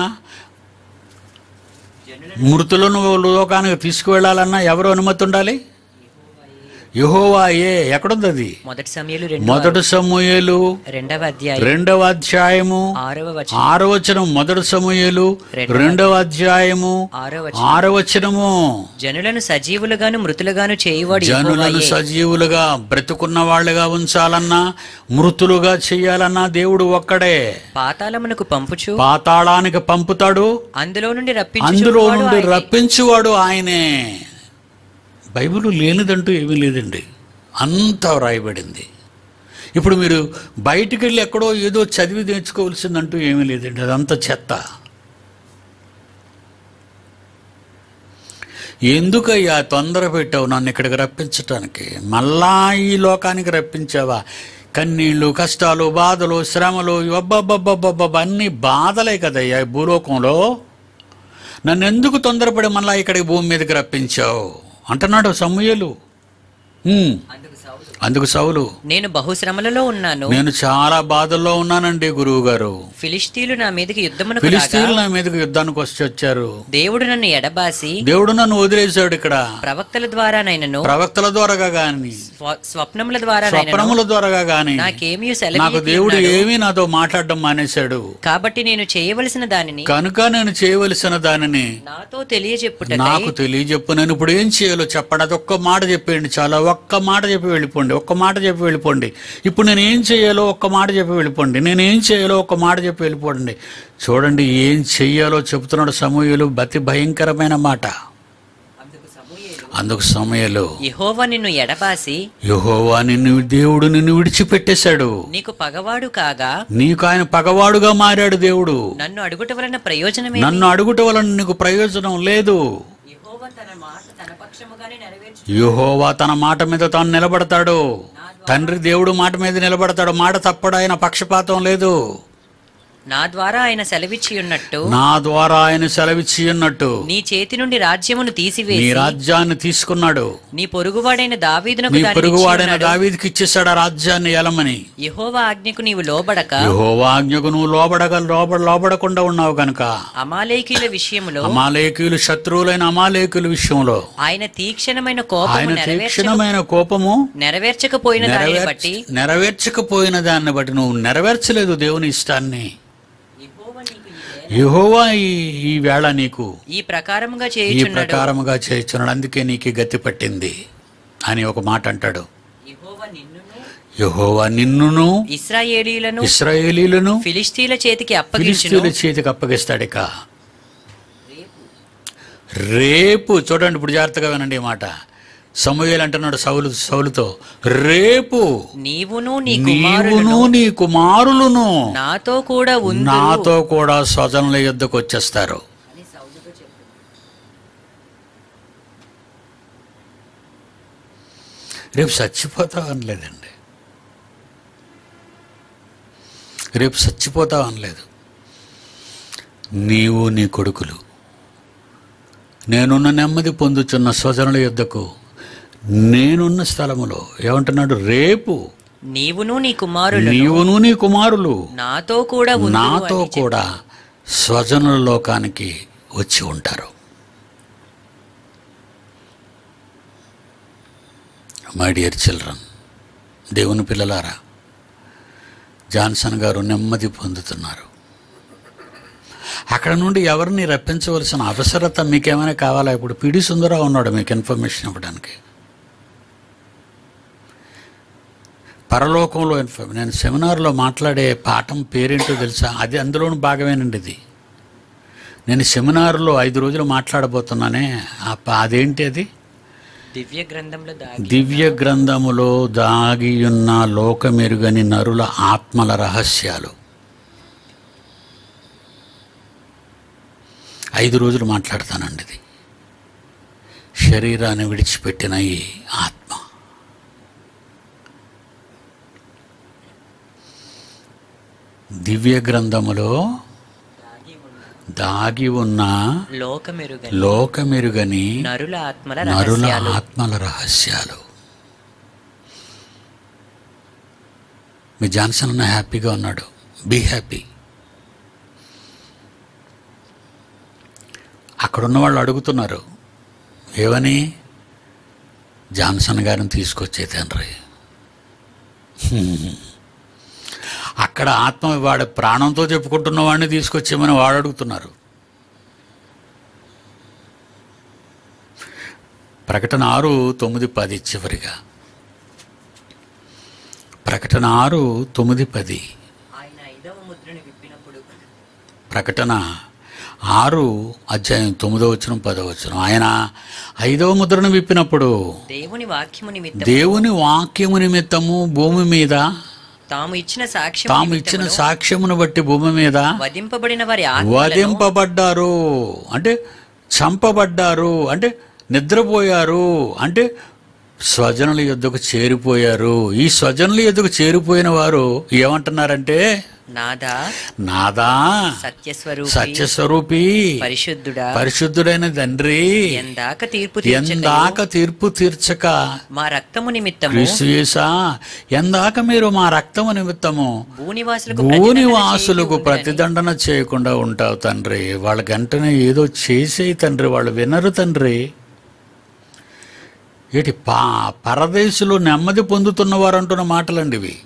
జనుల మృతులను లోకానికి తీసుకువెళ్ళాలన్నా ఎవరు అనుమతి ఉండాలి యహోవా ఏ ఎక్కడుంది అది మొదటి సమయలు రెండు మొదటి సమూయేలు రెండవ అధ్యాయం రెండవ అధ్యాయము ఆరవ వచనం ఆరో వచనం మొదటి సమూయేలు రెండవ అధ్యాయము ఆరో వచనం ఆరో వచనము జనులను సజీవులుగాను మృతులుగాను చేయువాడు జనులను యెహోవాయే. సజీవులుగా బ్రతుకున్న వాళ్ళుగా ఉంచాలన్నా మృతులుగా చెయ్యాలన్నా దేవుడు ఒక్కడే పాతాళమునకు పంపుచు పాతాళానికి పంపుతాడు అందులో నుండి అందులో రప్పించు నుండి రప్పించువాడు ఆయనే బైబిల్ లేనిదంటూ ఏమీ లేదండి అంతా వ్రాయబడింది ఇప్పుడు మీరు బయటికి వెళ్ళి ఎక్కడో ఏదో చదివి నేర్చుకోవాల్సిందంటూ ఏమీ లేదండి అదంతా చెత్త ఎందుకయ్యా తొందర పెట్టావు నన్ను ఇక్కడికి రప్పించటానికి మళ్ళా ఈ లోకానికి రప్పించావా కన్నీళ్ళు కష్టాలు బాధలు శ్రమలు అబ్బబ్బబ్బబ్బబ్బ అన్ని బాధలే కదయ్యా ఈ భూలోకంలో నన్ను ఎందుకు తొందరపడి మళ్ళా ఇక్కడికి భూమి మీదకి రప్పించావు అంటున్నాడు సమూయేలు "ఉమ్, అందుకు సౌలు అందుకు సౌలు నేను బహుశ్రమలలో ఉన్నాను నేను చాలా బాధల్లో ఉన్నానండి గురువు గారు ఫిలిస్తీన్లు నా మీదకి యుద్ధమునకు రాగా ఫిలిస్తీన్లు నా మీదకి యుద్ధానికి వచ్చి వచ్చారు దేవుడు నన్ను ఎడబాసి దేవుడు నన్ను వదిలేశాడు ఇక్కడ ప్రవక్తల ద్వారా నైనను ప్రవక్తల ద్వారాగా గాని స్వ- స్వప్నముల ద్వారా నైనను స్వప్నముల ద్వారాగా గాని నాకేమీ నాకు సెలవు దేవుడు ఏమీ నాతో మాట్లాడడం మానేశాడు కాబట్టి నేను చేయవలసిన దానిని కనుక నేను చేయవలసిన దానిని నాతో తెలియజెప్పుటకై నాకు తెలియజెప్పు నేను ఇప్పుడు ఏం చేయాలో చెప్పండి అది ఒక్క మాట చెప్పేయండి చాలా ఒక్క మాట చెప్పి వెళ్ళిపోండి ఒక్క మాట చెప్పి వెళ్ళిపోండి ఇప్పుడు నేను ఏం చేయాలో ఒక్క మాట చెప్పి వెళ్ళిపోండి నేను ఏం చేయాలో ఒక్క మాట చెప్పి వెళ్ళిపోండి చూడండి ఏం చెయ్యాలో చెబుతున్నాడు సమూహలు అతి భయంకరమైన మాట అందుకు సమూయేలు అందుకు సమయాలు యెహోవా నిన్ను ఎడబాసి యహోవా నిన్ను దేవుడు నిన్ను విడిచిపెట్టేశాడు నీకు పగవాడు కాగా నీకు ఆయన పగవాడుగా మారాడు దేవుడు నన్ను అడుగుట వలన ప్రయోజనమే నన్ను అడుగుట వలన నీకు ప్రయోజనం లేదు యెహోవా తన మాట తన పక్షముగానే నెరవేర్చు యెహోవా తన మాట మీద తాను నిలబడతాడు తండ్రి దేవుడు మాట మీద నిలబడతాడు మాట తప్పడు ఆయన పక్షపాతం లేదు నా ద్వారా ఆయన సెలవిచ్చి ఉన్నట్టు నా ద్వారా ఆయన సెలవిచ్చి ఉన్నట్టు నీ చేతి నుండి రాజ్యమును నీ తీసివేసి రాజ్యాన్ని తీసుకున్నాడు నీ పొరుగువాడైన దావీదునకు నీ దానిని పొరుగువాడైన ఇచ్చియున్నాడు. దావీదికి ఇచ్చేసాడు ఆ రాజ్యాన్ని ఎలమని యెహోవా ఆజ్ఞకు నీవు లోబడక యెహోవా ఆజ్ఞకు నువ్వు లోబడగ లోబడ లోబడకుండా ఉన్నావు కనుక అమాలేకీల విషయములో అమాలేకులు శత్రువులైన అమాలేకుల విషయంలో ఆయన తీక్షణమైన కోపము ఆయన నెరవేర్చక తీక్షణమైన కోపము నెరవేర్చకపోయిన దానిని నెరవేర్చ బట్టి నెరవేర్చకపోయిన దాన్ని బట్టి నువ్వు నెరవేర్చలేదు దేవుని ఇష్టాన్ని యెహోవా నీకు ఈ వేళ యెహోవా ఈ ఈ వేళ నీకు ఈ ప్రకారముగా ఈ చేయుచున్నాడు ప్రకారముగా చేస్తున్నాడు అందుకే నీకు ఈ గతి పట్టింది అని ఒక మాట అంటాడు యెహోవా నిన్నును యెహోవా నిన్నును ఇస్రాయేలీలను ఇస్రాయేలీలను ఫిలిస్తీన్ల చేతికి అప్పగించును ఫిలిస్తీన్ల చేతికి అప్పగిస్తాడు ఇక రేపు రేపు చూడండి ఇప్పుడు జాగ్రత్తగా వినండి ఈ మాట సమూహలు అంటున్నాడు సౌలు సౌలుతో రేపు నీవును నీ నీవును కుమారులను నీ కుమారులను నాతో కూడా ఉందు నాతో కూడా స్వజనుల యుద్ధకు వచ్చేస్తారు అని సౌలుతో చెప్పు రేపు చచ్చిపోతావు అనలేదండి రేపు చచ్చిపోతావు అనలేదు నీవు నీ కొడుకులు నేనున్న నెమ్మది పొందుచున్న స్వజనుల యుద్ధకు నేనున్న స్థలములో ఏమంటున్నాడు రేపు నీవును నీ కుమారులు నీవును నీ కుమారులు నాతో కూడా ఉందురు నాతో అని చెప్పి. కూడా స్వజనుల లోకానికి వచ్చి ఉంటారు మై డియర్ చిల్డ్రన్ దేవుని పిల్లలారా జాన్సన్ గారు నెమ్మది పొందుతున్నారు అక్కడ నుండి ఎవరిని రప్పించవలసిన అవసరత మీకేమైనా కావాలా ఇప్పుడు పిడి సుందరరావు ఉన్నాడు మీకు ఇన్ఫర్మేషన్ ఇవ్వడానికి పరలోకంలో ఇన్ఫర్మ్ నేను సెమినార్లో మాట్లాడే పాఠం పేరేంటో తెలుసా అది అందులోని భాగమేనండి ఇది నేను సెమినార్లో ఐదు రోజులు మాట్లాడబోతున్నానే ఆ ప- అదేంటి అది దివ్య గ్రంథంలో దాగి దివ్య గ్రంథములో దాగియున్న లోకమెరుగని నరుల ఆత్మల రహస్యాలు ఐదు రోజులు మాట్లాడతానండి ఇది శరీరాన్ని విడిచిపెట్టిన ఈ ఆత్మ దివ్య గ్రంథములో దాగి ఉన్న లోకమెరుగని లోకమెరుగని నరుల ఆత్మల నరుల రహస్యాలు ఆత్మల రహస్యాలు మీ జాన్సన్ అన్న హ్యాపీగా ఉన్నాడు బీ హ్యాపీ అక్కడున్న వాళ్ళు అడుగుతున్నారు ఏమని జాన్సన్ గారిని తీసుకొచ్చే తండ్రి హ్మ్. అక్కడ ఆత్మ వాడి ప్రాణంతో చెప్పుకుంటున్న వాడిని తీసుకొచ్చేమని వాడు అడుగుతున్నారు ప్రకటన ఆరు తొమ్మిది పది చివరిగా ప్రకటన ఆరు తొమ్మిది పది ఆయన ఐదవ ముద్రను విప్పినప్పుడు ప్రకటన ఆరు అధ్యాయం తొమ్మిదో వచనం పదో వచనం ఆయన ఐదవ ముద్రను విప్పినప్పుడు దేవుని వాక్యము నిమిత్తం దేవుని వాక్యము నిమిత్తము భూమి మీద తాము ఇచ్చిన సాక్ష్యం తాము ఇచ్చిన సాక్ష్యమును బట్టి భూమి మీద వధింపబడిన వారి ఆత్మలను వధింపబడ్డారు అంటే చంపబడ్డారు అంటే నిద్రపోయారు అంటే స్వజనుల యుద్ధకు చేరిపోయారు ఈ స్వజనుల యుద్ధకు చేరిపోయిన వారు ఏమంటున్నారంటే నాదా నాదా సత్యస్వరూపి సత్యస్వరూపి పరిశుద్ధుడా పరిశుద్ధుడైన తండ్రి ఎందాక తీర్పు తీర్చక ఎందాక తీర్పు తీర్చక మా రక్తము నిమిత్తము క్రీస్తు యేసా ఎందాక మీరు మా రక్తము నిమిత్తము భూనివాసులకు భూనివాసులకు ప్రతిదండన చేయకుండా ఉంటావు తండ్రి వాళ్ళ గంటనే ఏదో చేసేయి తండ్రి వాళ్ళు వినరు తండ్రి ఏటి పా పరదేశులు నెమ్మది పొందుతున్నవారు అంటున్న మాటలండి ఇవి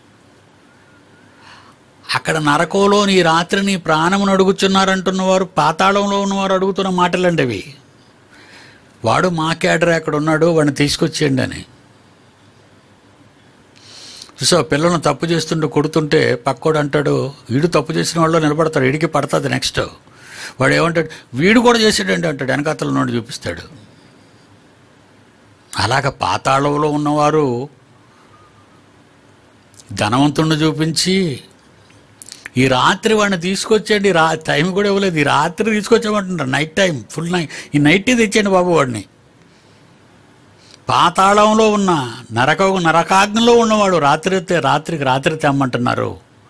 అక్కడ నరకంలో నీ రాత్రి నీ ప్రాణమును అడుగుచున్నారంటున్నవారు పాతాళంలో ఉన్నవారు అడుగుతున్న మాటలండి ఇవి వాడు మా క్యాడర్ అక్కడ ఉన్నాడు వాడిని తీసుకొచ్చేయండి అని చూసా పిల్లలను తప్పు చేస్తుంటే కొడుతుంటే పక్కోడు అంటాడు వీడు తప్పు చేసిన వాళ్ళు నిలబడతాడు వీడికి పడుతుంది నెక్స్ట్ వాడు ఏమంటాడు వీడు కూడా చేసాడండి అంటాడు వెనకాతల నుండి చూపిస్తాడు అలాగ పాతాళంలో ఉన్నవారు ధనవంతుడిని చూపించి ఈ రాత్రి వాడిని తీసుకొచ్చేయండి రా టైం కూడా ఇవ్వలేదు ఈ రాత్రి తీసుకొచ్చామంటున్నారు నైట్ టైం ఫుల్ నైట్ ఈ నైట్ తెచ్చేయండి బాబు వాడిని పాతాళంలో ఉన్న నరక నరకాగ్నిలో ఉన్నవాడు రాత్రి తె- రాత్రికి రాత్రి తెమ్మంటున్నారు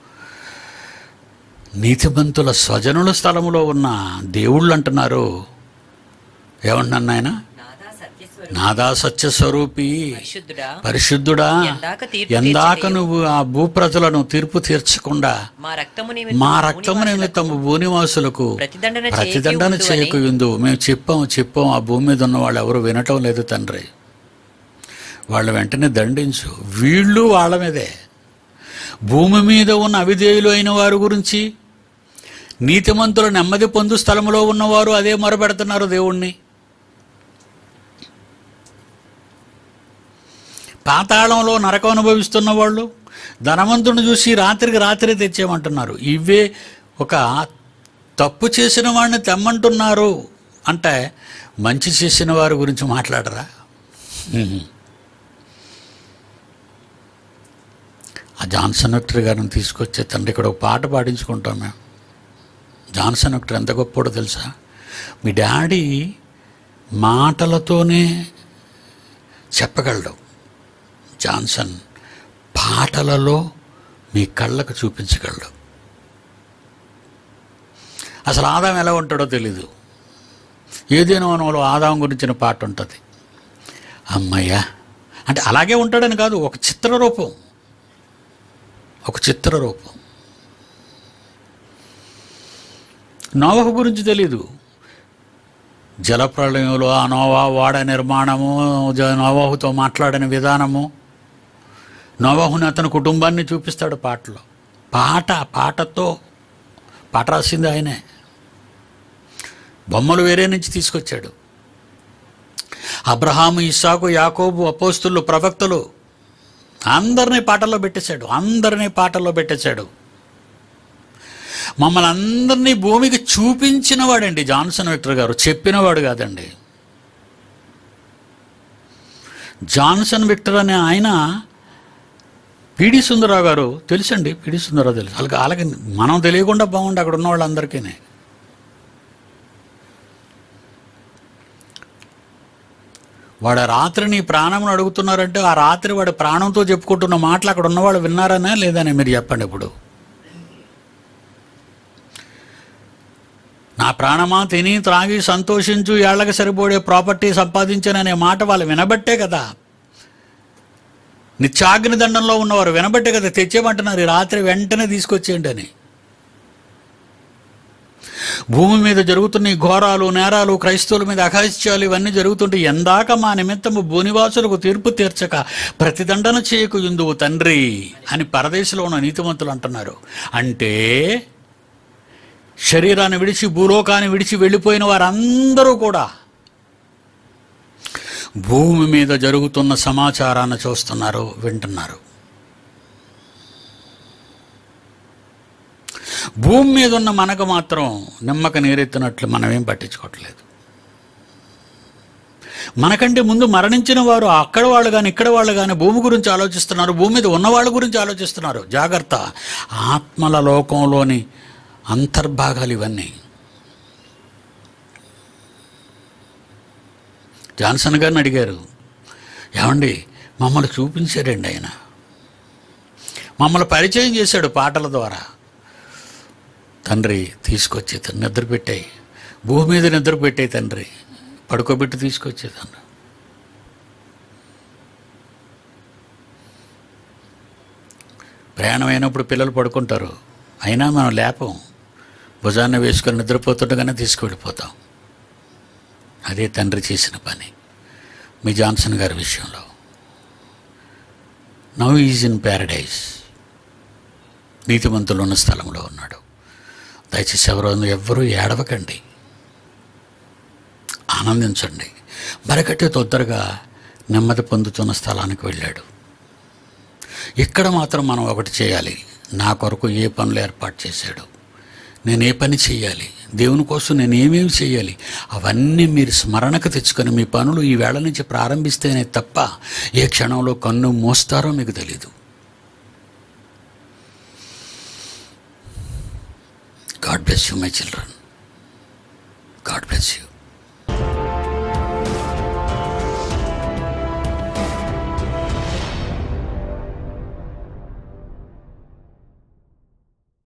నీతిమంతుల స్వజనుల స్థలములో ఉన్న దేవుళ్ళు అంటున్నారు ఏమంటున్నాను నాయన నాదా సత్యస్వరూపి నాదా సత్య స్వరూపి పరిశుద్ధుడా పరిశుద్ధుడా ఎందాక తీర్పు ఎందాక తీర్చలేవు. నువ్వు ఆ భూప్రజలను తీర్పు తీర్చకుండా మా రక్తము మా నిమిత్తము రక్తము భూనివాసులకు నిమిత్తము భూనివాసులకు ప్రతిదండన ప్రతిదండన చేయక చేయకు ఉందు మేము చెప్పాం చెప్పాం ఆ భూమి మీద ఉన్న వాళ్ళు ఎవరు వినటం లేదు తండ్రి వాళ్ళు వెంటనే దండించు వీళ్ళు వాళ్ళ మీదే భూమి మీద ఉన్న అవిధేయులు అయిన వారి గురించి నీతిమంతుల నెమ్మది పొందు స్థలంలో ఉన్నవారు అదే మొరపెడుతున్నారు దేవుణ్ణి పాతాళంలో నరకం అనుభవిస్తున్న వాళ్ళు ధనవంతుని చూసి రాత్రికి రాత్రి తెచ్చేయమంటున్నారు ఇవే ఒక తప్పు చేసిన వాడిని తెమ్మంటున్నారు అంటే మంచి చేసిన వారి గురించి మాట్లాడరా హ్మ్. ఆ జాన్సన్ విక్టర్ గారిని తీసుకొచ్చే తండ్రి ఇక్కడ ఒక పాట పాడించుకుంటాం మేము జాన్సన్ విక్టర్ ఎంత గొప్పోడో తెలుసా మీ డాడీ మాటలతోనే చెప్పగలడు జాన్సన్ పాటలలో మీ కళ్ళకు చూపించగలడు అసలు ఆదాం ఎలా ఉంటాడో తెలీదు ఏదైనా మనలో ఆదాం గురించిన పాట ఉంటుంది అమ్మయ్యా అంటే అలాగే ఉంటాడని కాదు ఒక చిత్ర రూపం ఒక చిత్ర రూపం నోవహు గురించి తెలీదు జలప్రళయంలో ఆ నోవా వాడ నిర్మాణము జ- నోవాహుతో మాట్లాడిన విధానము నోవాహుని అతని కుటుంబాన్ని చూపిస్తాడు పాటలో పాట పాటతో పాట రాసింది ఆయనే బొమ్మలు వేరే నుంచి తీసుకొచ్చాడు అబ్రహాము ఇస్సాకు యాకోబు అపోస్తులు ప్రవక్తలు అందరినీ పాటల్లో పెట్టేశాడు అందరినీ పాటల్లో పెట్టేశాడు మమ్మల్ని అందరినీ భూమికి చూపించిన వాడండి జాన్సన్ విక్టర్ గారు చెప్పినవాడు కాదండి జాన్సన్ విక్టర్ అనే ఆయన పిడి సుందరరావు గారు తెలుసండి పిడి సుందరరావు తెలుసు అలాగే అలాగే మనం తెలియకుండా బాగుండి అక్కడ ఉన్న వాళ్ళందరికీ వాడు ఆ రాత్రి నీ ప్రాణంను అడుగుతున్నారంటే ఆ రాత్రి వాడి ప్రాణంతో చెప్పుకుంటున్న మాటలు అక్కడ ఉన్నవాళ్ళు విన్నారనే లేదని మీరు చెప్పండి ఇప్పుడు నా ప్రాణమా తిని త్రాగి సంతోషించు ఏళ్ళకి సరిపోయే ప్రాపర్టీ సంపాదించాననే మాట వాళ్ళు వినబట్టే కదా నిత్యాగ్ని దండంలో ఉన్నవారు వినబట్టే కదా తెచ్చేయమంటున్నారు ఈ రాత్రి వెంటనే తీసుకొచ్చేయండి అని భూమి మీద జరుగుతున్న ఈ ఘోరాలు నేరాలు క్రైస్తవుల మీద అఘాయిత్యాలు ఇవన్నీ జరుగుతుంటే ఎందాక మా నిమిత్తము భూనివాసులకు తీర్పు తీర్చక ప్రతిదండన చేయకు ఇందువు తండ్రి అని పరదేశంలో ఉన్న నీతిమంతులు అంటున్నారు అంటే శరీరాన్ని విడిచి భూలోకాన్ని విడిచి వెళ్ళిపోయిన వారందరూ కూడా భూమి మీద జరుగుతున్న సమాచారాన్ని చూస్తున్నారు వింటున్నారు భూమి మీద ఉన్న మనకు మాత్రం నిమ్మక నీరెత్తినట్లు మనమేం పట్టించుకోవట్లేదు మనకంటే ముందు మరణించిన వారు అక్కడ వాళ్ళు కానీ ఇక్కడ వాళ్ళు కానీ భూమి గురించి ఆలోచిస్తున్నారు భూమి మీద ఉన్న వాళ్ళ గురించి ఆలోచిస్తున్నారు జాగ్రత్త ఆత్మల లోకంలోని అంతర్భాగాలు ఇవన్నీ జాన్సన్ గారిని అడిగారు ఏమండి మమ్మల్ని చూపించారండి ఆయన మమ్మల్ని పరిచయం చేశాడు పాటల ద్వారా తండ్రి తీసుకొచ్చే తండ్రి నిద్ర పెట్టాయి భూమి మీద నిద్ర పెట్టాయి తండ్రి పడుకోబెట్టి తీసుకొచ్చే తండ్రి ప్రయాణం అయినప్పుడు పిల్లలు పడుకుంటారు అయినా మనం లేపం భుజాన్ని వేసుకొని నిద్రపోతుండగానే తీసుకువెళ్ళిపోతాం అదే తండ్రి చేసిన పని మీ జాన్సన్ గారి విషయంలో నవ్ ఈజ్ ఇన్ ప్యారడైజ్ నీతిమంతులు ఉన్న స్థలంలో ఉన్నాడు దయచేసి ఎవరు ఎవ్వరూ ఏడవకండి ఆనందించండి మరకట్టే తొందరగా నెమ్మది పొందుతున్న స్థలానికి వెళ్ళాడు ఇక్కడ మాత్రం మనం ఒకటి చేయాలి నా కొరకు ఏ పనులు ఏర్పాటు చేశాడు నేను ఏ పని చేయాలి దేవుని కోసం నేను ఏమేమి చేయాలి అవన్నీ మీరు స్మరణకు తెచ్చుకొని మీ పనులు ఈ వేళ నుంచి ప్రారంభిస్తేనే తప్ప ఏ క్షణంలో కన్ను మోస్తారో మీకు తెలీదు god bless you my children god bless you